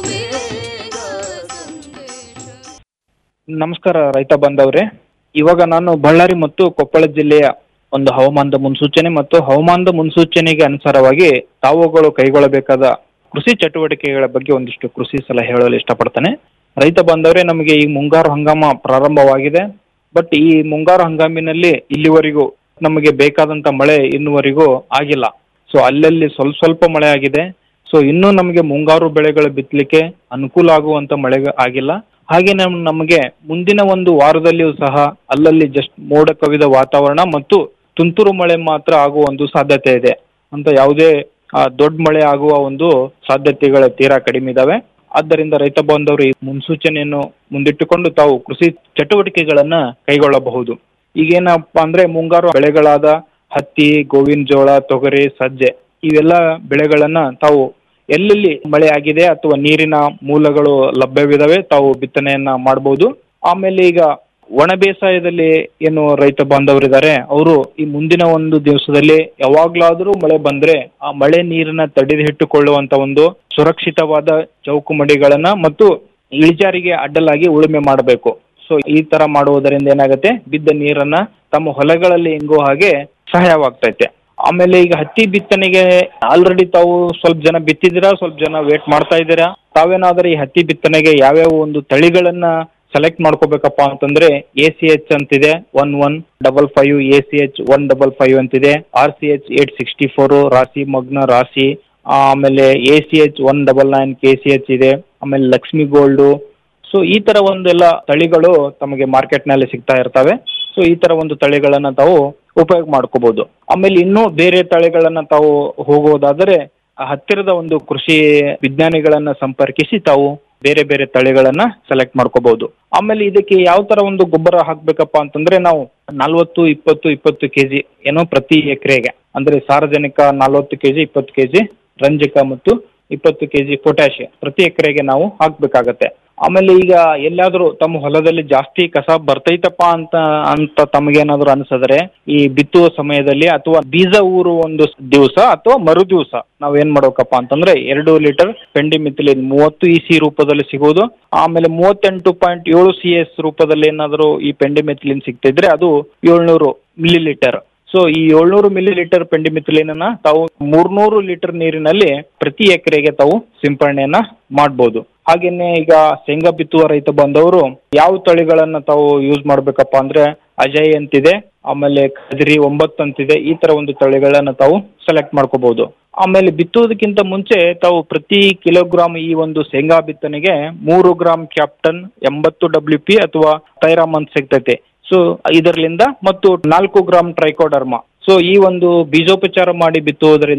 ನಮಸ್ಕಾರ ರೈತ ಬಾಂಧವ್ರೆ ಇವಾಗ ನಾನು ಬಳ್ಳಾರಿ ಮತ್ತು ಕೊಪ್ಪಳ ಜಿಲ್ಲೆಯ ಒಂದು ಹವಾಮಾನದ ಮುನ್ಸೂಚನೆ ಮತ್ತು ಹವಾಮಾನದ ಮುನ್ಸೂಚನೆಗೆ ಅನುಸಾರವಾಗಿ ತಾವುಗಳು ಕೈಗೊಳ್ಳಬೇಕಾದ ಕೃಷಿ ಚಟುವಟಿಕೆಗಳ ಬಗ್ಗೆ ಒಂದಿಷ್ಟು ಕೃಷಿ ಸಲಹೆ ಹೇಳಲು ಇಷ್ಟಪಡ್ತೇನೆ ರೈತ ಬಾಂಧವರೇ ನಮಗೆ ಈ ಮುಂಗಾರು ಹಂಗಾಮ ಪ್ರಾರಂಭವಾಗಿದೆ ಬಟ್ ಈ ಮುಂಗಾರು ಹಂಗಾಮಿನಲ್ಲಿ ಇಲ್ಲಿವರೆಗೂ ನಮಗೆ ಬೇಕಾದಂತ ಮಳೆ ಇನ್ನುವರೆಗೂ ಆಗಿಲ್ಲ ಸೊ ಅಲ್ಲಲ್ಲಿ ಸ್ವಲ್ಪ ಸ್ವಲ್ಪ ಮಳೆ ಆಗಿದೆ ಸೊ ಇನ್ನೂ ನಮಗೆ ಮುಂಗಾರು ಬೆಳೆಗಳು ಬಿತ್ತಲಿಕ್ಕೆ ಅನುಕೂಲ ಆಗುವಂತ ಮಳೆ ಆಗಿಲ್ಲ ಹಾಗೆ ನಮ್ ನಮಗೆ ಮುಂದಿನ ಒಂದು ವಾರದಲ್ಲಿಯೂ ಸಹ ಅಲ್ಲಲ್ಲಿ ಜಸ್ಟ್ ಮೋಡ ಕವಿದ ವಾತಾವರಣ ಮತ್ತು ತುಂತುರು ಮಳೆ ಮಾತ್ರ ಆಗುವ ಒಂದು ಸಾಧ್ಯತೆ ಇದೆ ಅಂತ ಯಾವುದೇ ಆ, ದೊಡ್ಡ ಮಳೆ ಆಗುವ ಒಂದು ಸಾಧ್ಯತೆಗಳು ತೀರಾ ಕಡಿಮೆ ಇದಾವೆ ಆದ್ದರಿಂದ ರೈತ ಬಾಂಧವರು ಈ ಮುನ್ಸೂಚನೆಯನ್ನು ಮುಂದಿಟ್ಟುಕೊಂಡು ತಾವು ಕೃಷಿ ಚಟುವಟಿಕೆಗಳನ್ನ ಕೈಗೊಳ್ಳಬಹುದು ಈಗೇನಪ್ಪ ಅಂದ್ರೆ ಮುಂಗಾರು ಬೆಳೆಗಳಾದ ಹತ್ತಿ ಗೋವಿನ ಜೋಳ ತೊಗರಿ ಸಜ್ಜೆ ಇವೆಲ್ಲ ಬೆಳೆಗಳನ್ನ ತಾವು ಎಲ್ಲೆಲ್ಲಿ ಮಳೆ ಆಗಿದೆ ಅಥವಾ ನೀರಿನ ಮೂಲಗಳು ಲಭ್ಯವಿದಾವೆ ತಾವು ಬಿತ್ತನೆಯನ್ನ ಮಾಡಬಹುದು ಆಮೇಲೆ ಈಗ ಒಣ ಬೇಸಾಯದಲ್ಲಿ ಏನು ರೈತ ಬಾಂಧವರಿದ್ದಾರೆ ಅವರು ಈ ಮುಂದಿನ ಒಂದು ದಿವಸದಲ್ಲಿ ಯಾವಾಗ್ಲಾದ್ರೂ ಮಳೆ ಬಂದ್ರೆ ಆ ಮಳೆ ನೀರನ್ನ ತಡೆದು ಇಟ್ಟುಕೊಳ್ಳುವಂತ ಒಂದು ಸುರಕ್ಷಿತವಾದ ಚೌಕುಮಡಿಗಳನ್ನ ಮತ್ತು ಇಳಿಜಾರಿಗೆ ಅಡ್ಡಲಾಗಿ ಉಳುಮೆ ಮಾಡಬೇಕು ಸೊ ಈ ತರ ಮಾಡುವುದರಿಂದ ಏನಾಗುತ್ತೆ ಬಿದ್ದ ನೀರನ್ನ ತಮ್ಮ ಹೊಲಗಳಲ್ಲಿ ಇಂಗೋ ಹಾಗೆ ಸಹಾಯವಾಗ್ತೈತೆ ಆಮೇಲೆ ಈಗ ಹತ್ತಿ ಬಿತ್ತನೆಗೆ ಆಲ್ರೆಡಿ ತಾವು ಸ್ವಲ್ಪ ಜನ ಬಿತ್ತಿದ್ದೀರಾ ಸ್ವಲ್ಪ ಜನ ವೇಟ್ ಮಾಡ್ತಾ ಇದ್ದೀರಾ ತಾವೇನಾದ್ರೆ ಈ ಹತ್ತಿ ಬಿತ್ತನೆಗೆ ಯಾವ್ಯಾವ ಒಂದು ತಳಿಗಳನ್ನ ಸೆಲೆಕ್ಟ್ ಮಾಡ್ಕೋಬೇಕಪ್ಪ ಅಂತಂದ್ರೆ ಎ ಸಿ ಎಚ್ ಅಂತಿದೆ one one double five A C H one double five ಅಂತಿದೆ R C H eight sixty four Rasi Magna Rasi ಆಮೇಲೆ A C H one double nine K C H ಇದೆ ಆಮೇಲೆ ಲಕ್ಷ್ಮಿ ಗೋಲ್ಡು ಸೊ ಈ ತರ ಒಂದೆಲ್ಲ ತಳಿಗಳು ತಮಗೆ market ನಲ್ಲಿ ಸಿಗ್ತಾ ಇರ್ತವೆ ಸೊ ಈ ತರ ಒಂದು ತಳಿಗಳನ್ನ ತಾವು ಉಪಯೋಗ ಮಾಡ್ಕೋಬಹುದು ಆಮೇಲೆ ಇನ್ನೂ ಬೇರೆ ತಳಿಗಳನ್ನ ತಾವು ಹೋಗುವುದಾದರೆ ಆ ಹತ್ತಿರದ ಒಂದು ಕೃಷಿ ವಿಜ್ಞಾನಿಗಳನ್ನ ಸಂಪರ್ಕಿಸಿ ತಾವು ಬೇರೆ ಬೇರೆ ತಳಿಗಳನ್ನ ಸೆಲೆಕ್ಟ್ ಮಾಡ್ಕೋಬಹುದು ಆಮೇಲೆ ಇದಕ್ಕೆ ಯಾವ ತರ ಒಂದು ಗೊಬ್ಬರ ಹಾಕ್ಬೇಕಪ್ಪ ಅಂತಂದ್ರೆ ನಾವು ನಲ್ವತ್ತು ಇಪ್ಪತ್ತು ಇಪ್ಪತ್ತು ಕೆಜಿ ಏನೋ ಪ್ರತಿ ಎಕರೆಗೆ ಅಂದ್ರೆ ಸಾರಜನಕ ನಲ್ವತ್ತು ಕೆಜಿ ಇಪ್ಪತ್ತು ಕೆಜಿ ರಂಜಕ ಮತ್ತು ಇಪ್ಪತ್ತು ಕೆಜಿ ಪೊಟ್ಯಾಷಿಯಂ ಪ್ರತಿ ಎಕರೆಗೆ ನಾವು ಹಾಕ್ಬೇಕಾಗತ್ತೆ ಆಮೇಲೆ ಈಗ ಎಲ್ಲಾದ್ರೂ ತಮ್ಮ ಹೊಲದಲ್ಲಿ ಜಾಸ್ತಿ ಕಸ ಬರ್ತೈತಪ್ಪ ಅಂತ ಅಂತ ತಮಗೇನಾದ್ರೂ ಅನ್ಸಿದ್ರೆ ಈ ಬಿತ್ತುವ ಸಮಯದಲ್ಲಿ ಅಥವಾ ಬೀಜ ಊರು ಒಂದು ದಿವಸ ಅಥವಾ ಮರು ದಿವಸ ನಾವ್ ಏನ್ ಮಾಡ್ಬೇಕಪ್ಪ ಅಂತಂದ್ರೆ ಎರಡು ಲೀಟರ್ ಪೆಂಡಿಮಿಥಿಲಿನ್ ಮೂವತ್ತು ಇ ಸಿ ರೂಪದಲ್ಲಿ ಸಿಗೋದು ಆಮೇಲೆ ಮೂವತ್ತೆಂಟು ಪಾಯಿಂಟ್ ಏಳು ಸಿ ಎಸ್ ರೂಪದಲ್ಲಿ ಏನಾದರೂ ಈ ಪೆಂಡಿಮಿಥಿಲಿನ್ ಸಿಗ್ತಿದ್ರೆ ಅದು ಏಳ್ನೂರು ಮಿಲಿ ಲೀಟರ್ ಸೊ ಈ ಏಳ್ನೂರು ಮಿಲಿ ಲೀಟರ್ ಪೆಂಡಿಮಿಥಿಲಿನ ತಾವು ಮೂರ್ನೂರು ಲೀಟರ್ ನೀರಿನಲ್ಲಿ ಪ್ರತಿ ಎಕರೆಗೆ ತಾವು ಸಿಂಪರಣೆಯನ್ನ ಮಾಡ್ಬೋದು ಹಾಗೇನೆ ಈಗ ಶೇಂಗಾ ಬಿತ್ತುವ ರೈತ ಬಂದವರು ಯಾವ ತಳಿಗಳನ್ನ ತಾವು ಯೂಸ್ ಮಾಡ್ಬೇಕಪ್ಪ ಅಂದ್ರೆ ಅಜಯ್ ಅಂತಿದೆ ಆಮೇಲೆ ಕದ್ರಿ ಒಂಬತ್ತು ಅಂತಿದೆ ಈ ತರ ಒಂದು ತಳಿಗಳನ್ನ ತಾವು ಸೆಲೆಕ್ಟ್ ಮಾಡ್ಕೋಬಹುದು ಆಮೇಲೆ ಬಿತ್ತುವುದಕ್ಕಿಂತ ಮುಂಚೆ ತಾವು ಪ್ರತಿ ಕಿಲೋಗ್ರಾಮ್ ಈ ಒಂದು ಶೇಂಗಾ ಬಿತ್ತನೆಗೆ ಮೂರು ಗ್ರಾಮ್ ಕ್ಯಾಪ್ಟನ್ ಎಂಬತ್ತು ಡಬ್ಲ್ಯೂ ಪಿ ಅಥವಾ ಟೈರಾಮ್ ಅಂತ ಸಿಗ್ತೈತೆ ಸೊ ಇದರಿಂದ ಮತ್ತು ನಾಲ್ಕು ಗ್ರಾಮ್ ಟ್ರೈಕೋಡರ್ಮಾ ಸೊ ಈ ಒಂದು ಬೀಜೋಪಚಾರ ಮಾಡಿ ಬಿತ್ತುವುದರಿಂದ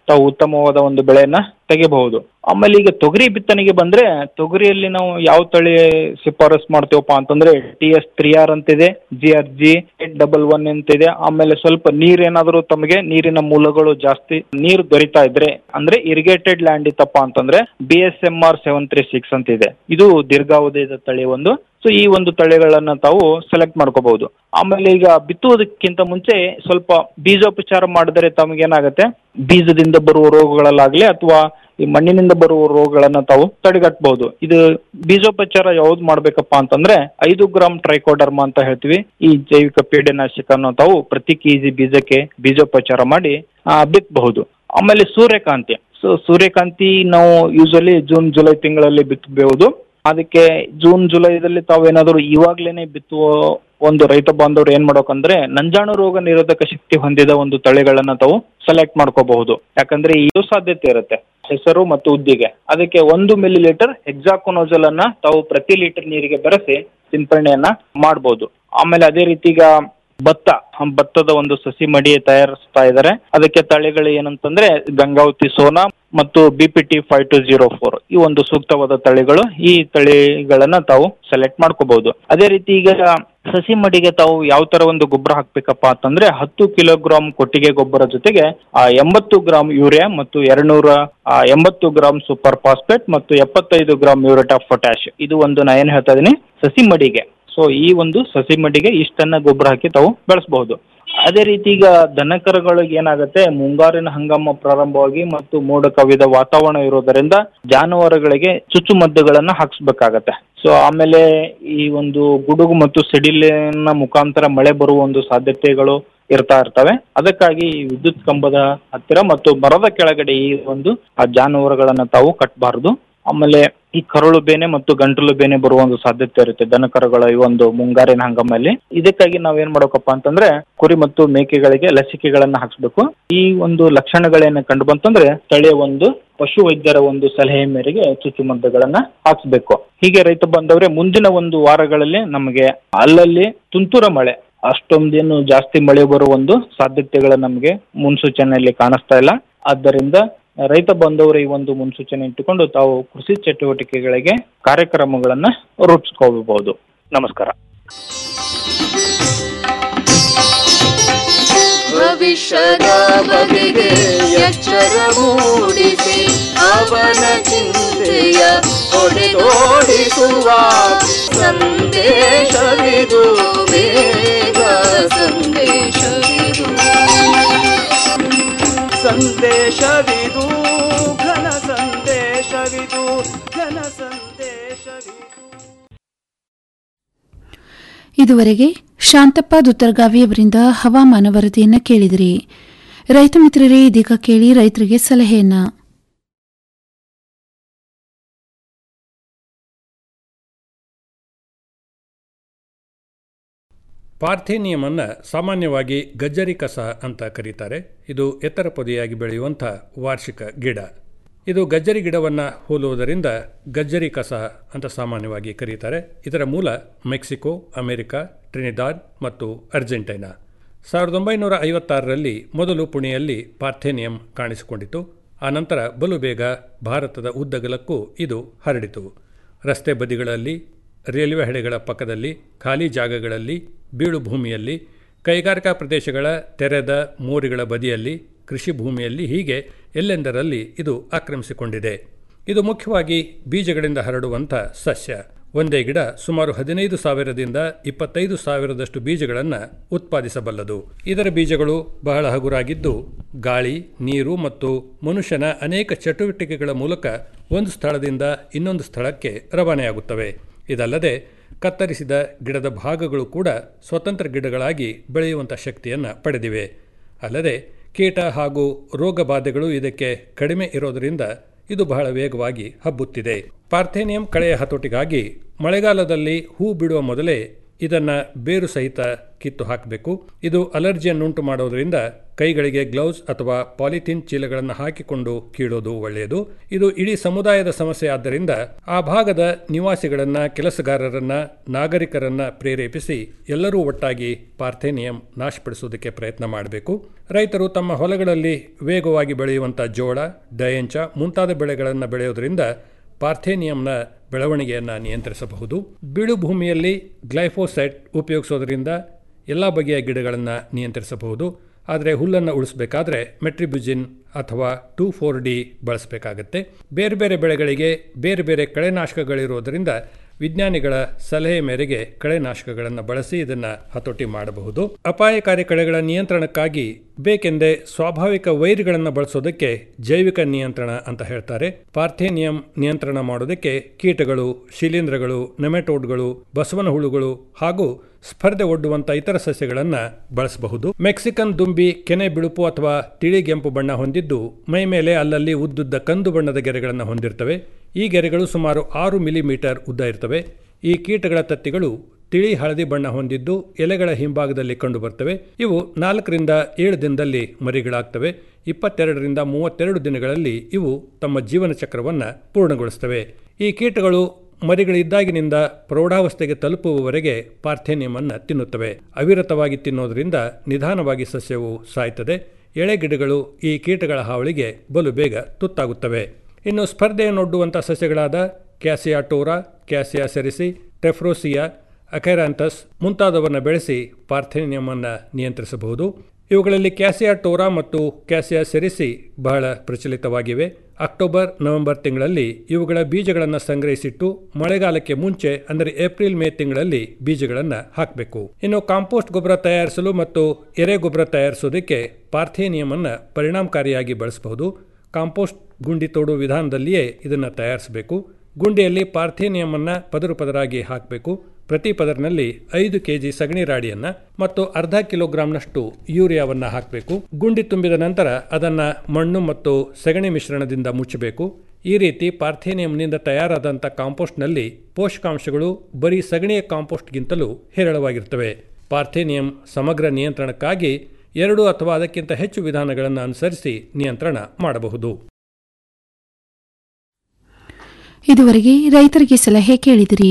ತಾವು ಉತ್ತಮವಾದ ಒಂದು ಬೆಳೆಯನ್ನ ತೆಗಿಬಹುದು ಆಮೇಲೆ ಈಗ ತೊಗರಿ ಬಿತ್ತನೆಗೆ ಬಂದ್ರೆ ತೊಗರಿಯಲ್ಲಿ ನಾವು ಯಾವ ತಳಿ ಶಿಫಾರಸ್ ಮಾಡ್ತೇವಪ್ಪ ಅಂತಂದ್ರೆ ಟಿ ಎಸ್ ತ್ರೀ ಆರ್ ಅಂತಿದೆ G R G eight double one ಅಂತಿದೆ ಆಮೇಲೆ ಸ್ವಲ್ಪ ನೀರೇನಾದ್ರೂ ತಮಗೆ ನೀರಿನ ಮೂಲಗಳು ಜಾಸ್ತಿ ನೀರು ದೊರೀತಾ ಇದ್ರೆ ಅಂದ್ರೆ ಇರಿಗೇಟೆಡ್ ಲ್ಯಾಂಡ್ ಇತ್ತಪ್ಪ ಅಂತಂದ್ರೆ B S M R seven three six ಅಂತ ಇದೆ ಇದು ದೀರ್ಘಾವಧಿಯ ತಳಿ ಒಂದು ಸೊ ಈ ಒಂದು ತಳಿಗಳನ್ನ ತಾವು ಸೆಲೆಕ್ಟ್ ಮಾಡ್ಕೋಬಹುದು ಆಮೇಲೆ ಈಗ ಬಿತ್ತುವುದಕ್ಕಿಂತ ಮುಂಚೆ ಸ್ವಲ್ಪ ಬೀಜೋಪಚಾರ ಮಾಡಿದರೆ ತಮಗೇನಾಗತ್ತೆ ಬೀಜದಿಂದ ಬರುವ ರೋಗಗಳಲ್ಲಾಗ್ಲಿ ಅಥವಾ ಈ ಮಣ್ಣಿನಿಂದ ಬರುವ ರೋಗಗಳನ್ನ ತಾವು ತಡೆಗಟ್ಟಬಹುದು ಇದು ಬೀಜೋಪಚಾರ ಯಾವ್ದು ಮಾಡ್ಬೇಕಪ್ಪ ಅಂತಂದ್ರೆ ಐದು ಗ್ರಾಮ್ ಟ್ರೈಕೋಡರ್ಮ ಅಂತ ಹೇಳ್ತೀವಿ ಈ ಜೈವಿಕ ಪೀಡನಾಶಕವನ್ನು ತಾವು ಪ್ರತಿ ಕೆಜಿ ಬೀಜಕ್ಕೆ ಬೀಜೋಪಚಾರ ಮಾಡಿ ಆ, ಬಿತ್ತಬಹುದು ಆಮೇಲೆ ಸೂರ್ಯಕಾಂತಿ ಸೊ ಸೂರ್ಯಕಾಂತಿ ನಾವು ಯೂಶಲಿ ಜೂನ್ ಜುಲೈ ತಿಂಗಳಲ್ಲಿ ಬಿತ್ತಬಹುದು ಅದಕ್ಕೆ ಜೂನ್ ಜುಲೈದಲ್ಲಿ ತಾವೇನಾದರೂ ಇವಾಗ್ಲೇನೆ ಬಿತ್ತುವ ಒಂದು ರೈತ ಬಾಂಧವರು ಏನ್ ಮಾಡ್ಬೇಕಂದ್ರೆ ನಂಜಾಣು ರೋಗ ನಿರೋಧಕ ಶಕ್ತಿ ಹೊಂದಿದ ಒಂದು ತಳಿಗಳನ್ನ ತಾವು ಸೆಲೆಕ್ಟ್ ಮಾಡ್ಕೋಬಹುದು ಯಾಕಂದ್ರೆ ಇದು ಸಾಧ್ಯತೆ ಇರುತ್ತೆ ಹೆಸರು ಮತ್ತು ಉದ್ದಿಗೆ ಅದಕ್ಕೆ ಒಂದು ಮಿಲಿ ಲೀಟರ್ ಹೆಕ್ಸಾಕೋನೋಜಲ್ ಅನ್ನ ತಾವು ಪ್ರತಿ ಲೀಟರ್ ನೀರಿಗೆ ಬೆರೆಸಿ ಸಿಂಪರಣೆಯನ್ನ ಮಾಡಬಹುದು ಆಮೇಲೆ ಅದೇ ರೀತಿ ಈಗ ಭತ್ತ ಹಂ, ಭತ್ತದ ಒಂದು ಸಸಿ ಮಡಿ ತಯಾರಿಸ್ತಾ ಇದ್ದಾರೆ ಅದಕ್ಕೆ ತಳಿಗಳು ಏನಂತಂದ್ರೆ ಗಂಗಾವತಿ ಸೋನಾ ಮತ್ತು B P T five two zero four ಈ ಒಂದು ಸೂಕ್ತವಾದ ತಳಿಗಳು ಈ ತಳಿಗಳನ್ನ ತಾವು ಸೆಲೆಕ್ಟ್ ಮಾಡ್ಕೋಬಹುದು ಅದೇ ರೀತಿ ಈಗ ಸಸಿ ಮಡಿಗೆ ತಾವು ಯಾವ ತರ ಒಂದು ಗೊಬ್ಬರ ಹಾಕ್ಬೇಕಪ್ಪ ಅಂತಂದ್ರೆ ಹತ್ತು ಕಿಲೋಗ್ರಾಂ ಕೊಟ್ಟಿಗೆ ಗೊಬ್ಬರ ಜೊತೆಗೆ ಆ ಎಂಬತ್ತು ಗ್ರಾಂ ಯೂರಿಯಾ ಮತ್ತು ಎರಡ್ನೂರ ಆ, ಎಂಬತ್ತು ಗ್ರಾಂ ಸೂಪರ್ ಫಾಸ್ಫೇಟ್ ಮತ್ತು ಎಪ್ಪತ್ತೈದು ಗ್ರಾಂ ಯೂರೇಟ್ ಆಫ್ ಪೊಟ್ಯಾಶ್ ಇದು ಒಂದು ನಾ ಏನ್ ಹೇಳ್ತಾ ಇದೀನಿ ಸಸಿ ಮಡಿಗೆ ಸೊ ಈ ಒಂದು ಸಸಿ ಮಡಿಗೆ ಇಷ್ಟನ್ನ ಗೊಬ್ಬರ ಹಾಕಿ ತಾವು ಬೆಳೆಸಬಹುದು ಅದೇ ರೀತಿ ಈಗ ದನಕರುಗಳಿಗೆ ಏನಾಗುತ್ತೆ ಮುಂಗಾರಿನ ಹಂಗಾಮ ಪ್ರಾರಂಭವಾಗಿ ಮತ್ತು ಮೋಡ ಕವಿದ ವಾತಾವರಣ ಇರೋದರಿಂದ ಜಾನುವಾರುಗಳಿಗೆ ಚುಚ್ಚುಮದ್ದುಗಳನ್ನ ಹಾಕ್ಸ್ಬೇಕಾಗತ್ತೆ ಸೊ ಆಮೇಲೆ ಈ ಒಂದು ಗುಡುಗು ಮತ್ತು ಸಿಡಿಲಿನ ಮುಖಾಂತರ ಮಳೆ ಬರುವ ಒಂದು ಸಾಧ್ಯತೆಗಳು ಇರ್ತಾ ಇರ್ತವೆ ಅದಕ್ಕಾಗಿ ಈ ವಿದ್ಯುತ್ ಕಂಬದ ಹತ್ತಿರ ಮತ್ತು ಮರದ ಕೆಳಗಡೆ ಈ ಒಂದು ಆ ಜಾನುವಾರುಗಳನ್ನ ತಾವು ಕಟ್ಟಬಾರದು ಆಮೇಲೆ ಈ ಕರುಳು ಬೇನೆ ಮತ್ತು ಗಂಟಲು ಬೇನೆ ಬರುವ ಒಂದು ಸಾಧ್ಯತೆ ಇರುತ್ತೆ ದನಕರುಗಳ ಈ ಒಂದು ಮುಂಗಾರಿನ ಹಂಗಾಮಲ್ಲಿ ಇದಕ್ಕಾಗಿ ನಾವೇನ್ ಮಾಡ್ಬೇಕಪ್ಪ ಅಂತಂದ್ರೆ ಕುರಿ ಮತ್ತು ಮೇಕೆಗಳಿಗೆ ಲಸಿಕೆಗಳನ್ನ ಹಾಕ್ಸ್ಬೇಕು ಈ ಒಂದು ಲಕ್ಷಣಗಳೇನ ಕಂಡು ಬಂತಂದ್ರೆ ಸ್ಥಳೀಯ ಒಂದು ಪಶು ವೈದ್ಯರ ಒಂದು ಸಲಹೆ ಮೇರೆಗೆ ಚುಚ್ಚುಮದ್ದುಗಳನ್ನ ಹಾಕ್ಸ್ಬೇಕು ಹೀಗೆ ರೈತ ಬಂದವ್ರೆ ಮುಂದಿನ ಒಂದು ವಾರಗಳಲ್ಲಿ ನಮಗೆ ಅಲ್ಲಲ್ಲಿ ತುಂತುರ ಮಳೆ ಅಷ್ಟೊಂದೇನು ಜಾಸ್ತಿ ಮಳೆ ಬರುವ ಒಂದು ಸಾಧ್ಯತೆಗಳು ನಮಗೆ ಮುನ್ಸೂಚನೆಯಲ್ಲಿ ಕಾಣಿಸ್ತಾ ಇಲ್ಲ ಆದ್ದರಿಂದ ರೈತ ಬಂದವರ ಈ ಒಂದು ಮುನ್ಸೂಚನೆ ಇಟ್ಟುಕೊಂಡು ತಾವು ಕೃಷಿ ಚಟುವಟಿಕೆಗಳಿಗೆ ಕಾರ್ಯಕ್ರಮಗಳನ್ನ ರೂಪಿಸ್ಕೋಬಹುದು ನಮಸ್ಕಾರ ಭವಿಷ್ಯದ ಬಗೆಗೆ ಎಚ್ಚರ ಮೂಡಿಸಿ ಅವನ ಚಿಂತೆಯ ಹೊಡೆದೋಡಿಸುವ ಸಂದೇಶವಿದು ಬೇಗ ಸಂದೇಶವಿದು ಸಂದೇಶವಿದು ಘನ ಸಂದೇಶವಿದು ಘನ ಸಂದೇಶವಿದು ಇದುವರೆಗೆ ಶಾಂತಪ್ಪ ದುತ್ತರಗಾವಿಯವರಿಂದ ಹವಾಮಾನ ವರದಿಯನ್ನ ಕೇಳಿದಿರಿ ರೈತ ಮಿತ್ರರೇ ಇದೀಗ ಕೇಳಿ ರೈತರಿಗೆ ಸಲಹೆಯನ್ನ ಪಾರ್ಥೇನಿಯಮನ್ನು ಸಾಮಾನ್ಯವಾಗಿ ಗಜ್ಜರಿ ಕಸ ಅಂತ ಕರೀತಾರೆ ಇದು ಎತ್ತರ ಪೊದೆಯಾಗಿ ಬೆಳೆಯುವಂಥ ವಾರ್ಷಿಕ ಗಿಡ ಇದು ಗಜ್ಜರಿ ಗಿಡವನ್ನು ಹೋಲುವುದರಿಂದ ಗಜ್ಜರಿ ಕಸ ಅಂತ ಸಾಮಾನ್ಯವಾಗಿ ಕರೀತಾರೆ ಇದರ ಮೂಲ ಮೆಕ್ಸಿಕೋ ಅಮೆರಿಕ ಟ್ರಿನಿದಾದ್ ಮತ್ತು ಅರ್ಜೆಂಟೈನಾ ಸಾವಿರದ ಒಂಬೈನೂರ ಐವತ್ತಾರರಲ್ಲಿ ಮೊದಲು ಪುಣೆಯಲ್ಲಿ ಪಾರ್ಥೇನಿಯಂ ಕಾಣಿಸಿಕೊಂಡಿತು ಆನಂತರ ಬಲು ಬೇಗ ಭಾರತದ ಉದ್ದಗಲಕ್ಕೂ ಇದು ಹರಡಿತು ರಸ್ತೆ ಬದಿಗಳಲ್ಲಿ ರೈಲ್ವೆ ಹಳೆಗಳ ಪಕ್ಕದಲ್ಲಿ ಖಾಲಿ ಜಾಗಗಳಲ್ಲಿ ಬೀಳು ಭೂಮಿಯಲ್ಲಿ ಕೈಗಾರಿಕಾ ಪ್ರದೇಶಗಳ ತೆರೆದ ಮೋರಿಗಳ ಬದಿಯಲ್ಲಿ ಕೃಷಿ ಭೂಮಿಯಲ್ಲಿ ಹೀಗೆ ಎಲ್ಲೆಂದರಲ್ಲಿ ಇದು ಆಕ್ರಮಿಸಿಕೊಂಡಿದೆ ಇದು ಮುಖ್ಯವಾಗಿ ಬೀಜಗಳಿಂದ ಹರಡುವಂಥ ಸಸ್ಯ ಒಂದೇ ಗಿಡ ಸುಮಾರು ಹದಿನೈದು ಸಾವಿರದಿಂದ ಇಪ್ಪತ್ತೈದು ಸಾವಿರದಷ್ಟು ಬೀಜಗಳನ್ನು ಉತ್ಪಾದಿಸಬಲ್ಲದು ಇದರ ಬೀಜಗಳು ಬಹಳ ಹಗುರಾಗಿದ್ದು ಗಾಳಿ ನೀರು ಮತ್ತು ಮನುಷ್ಯನ ಅನೇಕ ಚಟುವಟಿಕೆಗಳ ಮೂಲಕ ಒಂದು ಸ್ಥಳದಿಂದ ಇನ್ನೊಂದು ಸ್ಥಳಕ್ಕೆ ರವಾನೆಯಾಗುತ್ತವೆ ಇದಲ್ಲದೆ ಕತ್ತರಿಸಿದ ಗಿಡದ ಭಾಗಗಳು ಕೂಡ ಸ್ವತಂತ್ರ ಗಿಡಗಳಾಗಿ ಬೆಳೆಯುವಂಥ ಶಕ್ತಿಯನ್ನು ಪಡೆದಿವೆ ಅಲ್ಲದೆ ಕೀಟ ಹಾಗೂ ರೋಗ ಬಾಧೆಗಳು ಇದಕ್ಕೆ ಕಡಿಮೆ ಇರೋದರಿಂದ ಇದು ಬಹಳ ವೇಗವಾಗಿ ಹಬ್ಬುತ್ತಿದೆ ಪಾರ್ಥೇನಿಯಂ ಕಳೆಯ ಹತೋಟಿಗಾಗಿ ಮಳೆಗಾಲದಲ್ಲಿ ಹೂ ಬಿಡುವ ಮೊದಲೇ ಇದನ್ನ ಬೇರು ಸಹಿತ ಕಿತ್ತು ಹಾಕಬೇಕು ಇದು ಅಲರ್ಜಿಯನ್ನುಂಟು ಮಾಡೋದರಿಂದ ಕೈಗಳಿಗೆ ಗ್ಲೌಸ್ ಅಥವಾ ಪಾಲಿಥಿನ್ ಚೀಲಗಳನ್ನು ಹಾಕಿಕೊಂಡು ಕೀಳೋದು ಒಳ್ಳೆಯದು ಇದು ಇಡೀ ಸಮುದಾಯದ ಸಮಸ್ಯೆ ಆದ್ದರಿಂದ ಆ ಭಾಗದ ನಿವಾಸಿಗಳನ್ನ ಕೆಲಸಗಾರರನ್ನ ನಾಗರಿಕರನ್ನ ಪ್ರೇರೇಪಿಸಿ ಎಲ್ಲರೂ ಒಟ್ಟಾಗಿ ಪಾರ್ಥೇನಿಯಂ ನಾಶಪಡಿಸುವುದಕ್ಕೆ ಪ್ರಯತ್ನ ಮಾಡಬೇಕು ರೈತರು ತಮ್ಮ ಹೊಲಗಳಲ್ಲಿ ವೇಗವಾಗಿ ಬೆಳೆಯುವಂಥ ಜೋಳ ಡಯಂಚ ಮುಂತಾದ ಬೆಳೆಗಳನ್ನು ಬೆಳೆಯೋದ್ರಿಂದ ಪಾರ್ಥೇನಿಯಂನ ಬೆಳವಣಿಗೆಯನ್ನು ನಿಯಂತ್ರಿಸಬಹುದು ಬೀಳು ಭೂಮಿಯಲ್ಲಿ ಗ್ಲೈಫೋಸೈಟ್ ಉಪಯೋಗಿಸೋದ್ರಿಂದ ಎಲ್ಲ ಬಗೆಯ ಗಿಡಗಳನ್ನು ನಿಯಂತ್ರಿಸಬಹುದು ಆದರೆ ಹುಲ್ಲನ್ನು ಉಳಿಸಬೇಕಾದ್ರೆ ಮೆಟ್ರಿಬ್ಯುಜಿನ್ ಅಥವಾ ಟೂ ಫೋರ್ ಡಿ ಬಳಸಬೇಕಾಗತ್ತೆ ಬೇರೆ ಬೇರೆ ಬೆಳೆಗಳಿಗೆ ಬೇರೆ ಬೇರೆ ಕಳೆನಾಶಕಗಳಿರೋದರಿಂದ ವಿಜ್ಞಾನಿಗಳ ಸಲಹೆ ಮೇರೆಗೆ ಕಳೆನಾಶಕಗಳನ್ನು ಬಳಸಿ ಇದನ್ನು ಹತೋಟಿ ಮಾಡಬಹುದು ಅಪಾಯಕಾರಿ ಕಳೆಗಳ ನಿಯಂತ್ರಣಕ್ಕಾಗಿ ಬೇಕೆಂದೇ ಸ್ವಾಭಾವಿಕ ವೈರ್ಗಳನ್ನು ಬಳಸೋದಕ್ಕೆ ಜೈವಿಕ ನಿಯಂತ್ರಣ ಅಂತ ಹೇಳ್ತಾರೆ ಪಾರ್ಥೇನಿಯಂ ನಿಯಂತ್ರಣ ಮಾಡೋದಕ್ಕೆ ಕೀಟಗಳು ಶಿಲೀಂಧ್ರಗಳು ನೆಮೆಟೋಡ್ಗಳು ಬಸವನ ಹುಳುಗಳು ಹಾಗೂ ಸ್ಪರ್ಧೆ ಒಡ್ಡುವಂತ ಇತರ ಸಸ್ಯಗಳನ್ನು ಬಳಸಬಹುದು ಮೆಕ್ಸಿಕನ್ ದುಂಬಿ ಕೆನೆ ಬಿಳುಪು ಅಥವಾ ತಿಳಿಗೆಂಪು ಬಣ್ಣ ಹೊಂದಿದ್ದು ಮೈ ಮೇಲೆ ಅಲ್ಲಲ್ಲಿ ಉದ್ದುದ್ದ ಕಂದು ಬಣ್ಣದ ಗೆರೆಗಳನ್ನು ಹೊಂದಿರ್ತವೆ ಈ ಗೆರೆಗಳು ಸುಮಾರು ಆರು ಮಿಲಿಮೀಟರ್ ಉದ್ದ ಇರ್ತವೆ ಈ ಕೀಟಗಳ ತತ್ತಿಗಳು ತಿಳಿ ಹಳದಿ ಬಣ್ಣ ಹೊಂದಿದ್ದು ಎಲೆಗಳ ಹಿಂಭಾಗದಲ್ಲಿ ಕಂಡುಬರ್ತವೆ ಇವು ನಾಲ್ಕರಿಂದ ಏಳು ದಿನದಲ್ಲಿ ಮರಿಗಳಾಗ್ತವೆ ಇಪ್ಪತ್ತೆರಡರಿಂದ ಮೂವತ್ತೆರಡು ದಿನಗಳಲ್ಲಿ ಇವು ತಮ್ಮ ಜೀವನ ಚಕ್ರವನ್ನು ಪೂರ್ಣಗೊಳಿಸ್ತವೆ ಈ ಕೀಟಗಳು ಮರಿಗಳಿದ್ದಾಗಿನಿಂದ ಪ್ರೌಢಾವಸ್ಥೆಗೆ ತಲುಪುವವರೆಗೆ ಪಾರ್ಥೇನಿಯಮನ್ನು ತಿನ್ನುತ್ತವೆ ಅವಿರತವಾಗಿ ತಿನ್ನೋದರಿಂದ ನಿಧಾನವಾಗಿ ಸಸ್ಯವು ಸಾಯ್ತದೆ ಎಳೆ ಗಿಡಗಳು ಈ ಕೀಟಗಳ ಹಾವಳಿಗೆ ಬಲು ಬೇಗ ತುತ್ತಾಗುತ್ತವೆ ಇನ್ನು ಸ್ಪರ್ಧೆಯನ್ನೊಡ್ಡುವಂಥ ಸಸ್ಯಗಳಾದ cassia tora cassia sericea tephrosia achyranthes ಮುಂತಾದವನ್ನು ಬೆಳೆಸಿ ಪಾರ್ಥೇನಿಯಮನ್ನು ನಿಯಂತ್ರಿಸಬಹುದು ಇವುಗಳಲ್ಲಿ ಕ್ಯಾಸಿಯಾ ಟೋರಾ ಮತ್ತು ಕ್ಯಾಸಿಯಾ ಸೆರಿಸಿ ಬಹಳ ಪ್ರಚಲಿತವಾಗಿವೆ ಅಕ್ಟೋಬರ್ ನವೆಂಬರ್ ತಿಂಗಳಲ್ಲಿ ಇವುಗಳ ಬೀಜಗಳನ್ನು ಸಂಗ್ರಹಿಸಿಟ್ಟು ಮಳೆಗಾಲಕ್ಕೆ ಮುಂಚೆ ಅಂದರೆ ಏಪ್ರಿಲ್ ಮೇ ತಿಂಗಳಲ್ಲಿ ಬೀಜಗಳನ್ನು ಹಾಕಬೇಕು ಇನ್ನು ಕಾಂಪೋಸ್ಟ್ ಗೊಬ್ಬರ ತಯಾರಿಸಲು ಮತ್ತು ಎರೆ ಗೊಬ್ಬರ ತಯಾರಿಸೋದಕ್ಕೆ ಪಾರ್ಥೇನಿಯಮನ್ನು ಪರಿಣಾಮಕಾರಿಯಾಗಿ ಬಳಸಬಹುದು ಕಾಂಪೋಸ್ಟ್ ಗುಂಡಿ ತೋಡು ವಿಧಾನದಲ್ಲಿಯೇ ಇದನ್ನು ತಯಾರಿಸಬೇಕು ಗುಂಡಿಯಲ್ಲಿ ಪಾರ್ಥೇನಿಯಮನ್ನು ಪದರು ಪದರಾಗಿ ಹಾಕಬೇಕು ಪ್ರತಿ ಪದರಿನಲ್ಲಿ ಐದು ಕೆಜಿ ಸಗಣಿ ರಾಡಿಯನ್ನ ಮತ್ತು ಅರ್ಧ ಕಿಲೋಗ್ರಾಂನಷ್ಟು ಯೂರಿಯಾವನ್ನು ಹಾಕಬೇಕು ಗುಂಡಿ ತುಂಬಿದ ನಂತರ ಅದನ್ನು ಮಣ್ಣು ಮತ್ತು ಸಗಣಿ ಮಿಶ್ರಣದಿಂದ ಮುಚ್ಚಬೇಕು ಈ ರೀತಿ ಪಾರ್ಥೇನಿಯಂನಿಂದ ತಯಾರಾದಂಥ ಕಾಂಪೋಸ್ಟ್ನಲ್ಲಿ ಪೋಷಕಾಂಶಗಳು ಬರೀ ಸಗಣಿಯ ಕಾಂಪೋಸ್ಟ್ಗಿಂತಲೂ ಹೇರಳವಾಗಿರ್ತವೆ ಪಾರ್ಥೇನಿಯಂ ಸಮಗ್ರ ನಿಯಂತ್ರಣಕ್ಕಾಗಿ ಎರಡು ಅಥವಾ ಅದಕ್ಕಿಂತ ಹೆಚ್ಚು ವಿಧಾನಗಳನ್ನು ಅನುಸರಿಸಿ ನಿಯಂತ್ರಣ ಮಾಡಬಹುದು ಇದುವರೆಗೆ ರೈತರಿಗೆ ಸಲಹೆ ಕೇಳಿದಿರಿ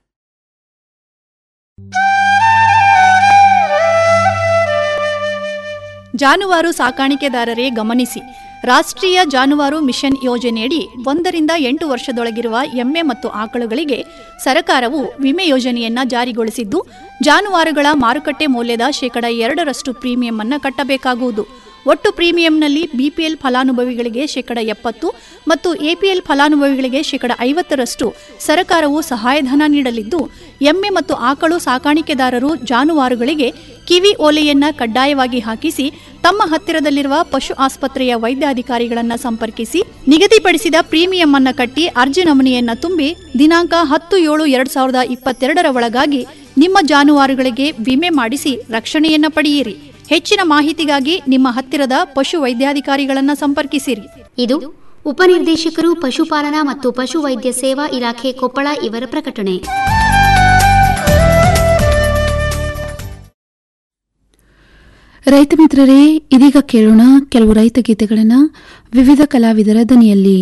ಜಾನುವಾರು ಸಾಕಾಣಿಕೆದಾರರೇ ಗಮನಿಸಿ ರಾಷ್ಟ್ರೀಯ ಜಾನುವಾರು ಮಿಷನ್ ಯೋಜನೆಯಡಿ ಒಂದರಿಂದ ಎಂಟು ವರ್ಷದೊಳಗಿರುವ ಎಮ್ಮೆ ಮತ್ತು ಆಕಳುಗಳಿಗೆ ಸರಕಾರವು ವಿಮೆ ಯೋಜನೆಯನ್ನ ಜಾರಿಗೊಳಿಸಿದ್ದು ಜಾನುವಾರುಗಳ ಮಾರುಕಟ್ಟೆ ಮೌಲ್ಯದ ಶೇಕಡ ಎರಡರಷ್ಟು ಪ್ರೀಮಿಯಂ ಅನ್ನ ಕಟ್ಟಬೇಕಾಗುವುದು ಒಟ್ಟು ಪ್ರೀಮಿಯಂನಲ್ಲಿ ಬಿಪಿಎಲ್ ಫಲಾನುಭವಿಗಳಿಗೆ ಶೇಕಡ ಎಪ್ಪತ್ತು ಮತ್ತು ಎಪಿಎಲ್ ಫಲಾನುಭವಿಗಳಿಗೆ ಶೇಕಡ ಐವತ್ತರಷ್ಟು ಸರಕಾರವು ಸಹಾಯಧನ ನೀಡಲಿದ್ದು ಎಮ್ಮೆ ಮತ್ತು ಆಕಳು ಸಾಕಾಣಿಕೆದಾರರು ಜಾನುವಾರುಗಳಿಗೆ ಕಿವಿ ಓಲೆಯನ್ನ ಕಡ್ಡಾಯವಾಗಿ ಹಾಕಿಸಿ ತಮ್ಮ ಹತ್ತಿರದಲ್ಲಿರುವ ಪಶು ಆಸ್ಪತ್ರೆಯ ವೈದ್ಯಾಧಿಕಾರಿಗಳನ್ನ ಸಂಪರ್ಕಿಸಿ ನಿಗದಿಪಡಿಸಿದ ಪ್ರೀಮಿಯಂ ಅನ್ನ ಕಟ್ಟಿ ಅರ್ಜಿ ನಮೂನೆಯನ್ನ ತುಂಬಿ ದಿನಾಂಕ ಹತ್ತು ಏಳು ಎರಡ್ ಸಾವಿರದ ಇಪ್ಪತ್ತೆರಡರ ಒಳಗಾಗಿ ನಿಮ್ಮ ಜಾನುವಾರುಗಳಿಗೆ ವಿಮೆ ಮಾಡಿಸಿ ರಕ್ಷಣೆಯನ್ನ ಪಡೆಯಿರಿ ಹೆಚ್ಚಿನ ಮಾಹಿತಿಗಾಗಿ ನಿಮ್ಮ ಹತ್ತಿರದ ಪಶು ವೈದ್ಯಾಧಿಕಾರಿಗಳನ್ನ ಸಂಪರ್ಕಿಸಿರಿ ಇದು ಉಪನಿರ್ದೇಶಕರು ಪಶುಪಾಲನಾ ಮತ್ತು ಪಶುವೈದ್ಯ ಸೇವಾ ಇಲಾಖೆ ಕೊಪ್ಪಳ ಇವರ ಪ್ರಕಟಣೆ ರೈತ ಮಿತ್ರರೇ ಇದೀಗ ಕೇಳೋಣ ಕೆಲವು ರೈತ ಗೀತೆಗಳನ್ನು ವಿವಿಧ ಕಲಾವಿದರ ದನಿಯಲ್ಲಿ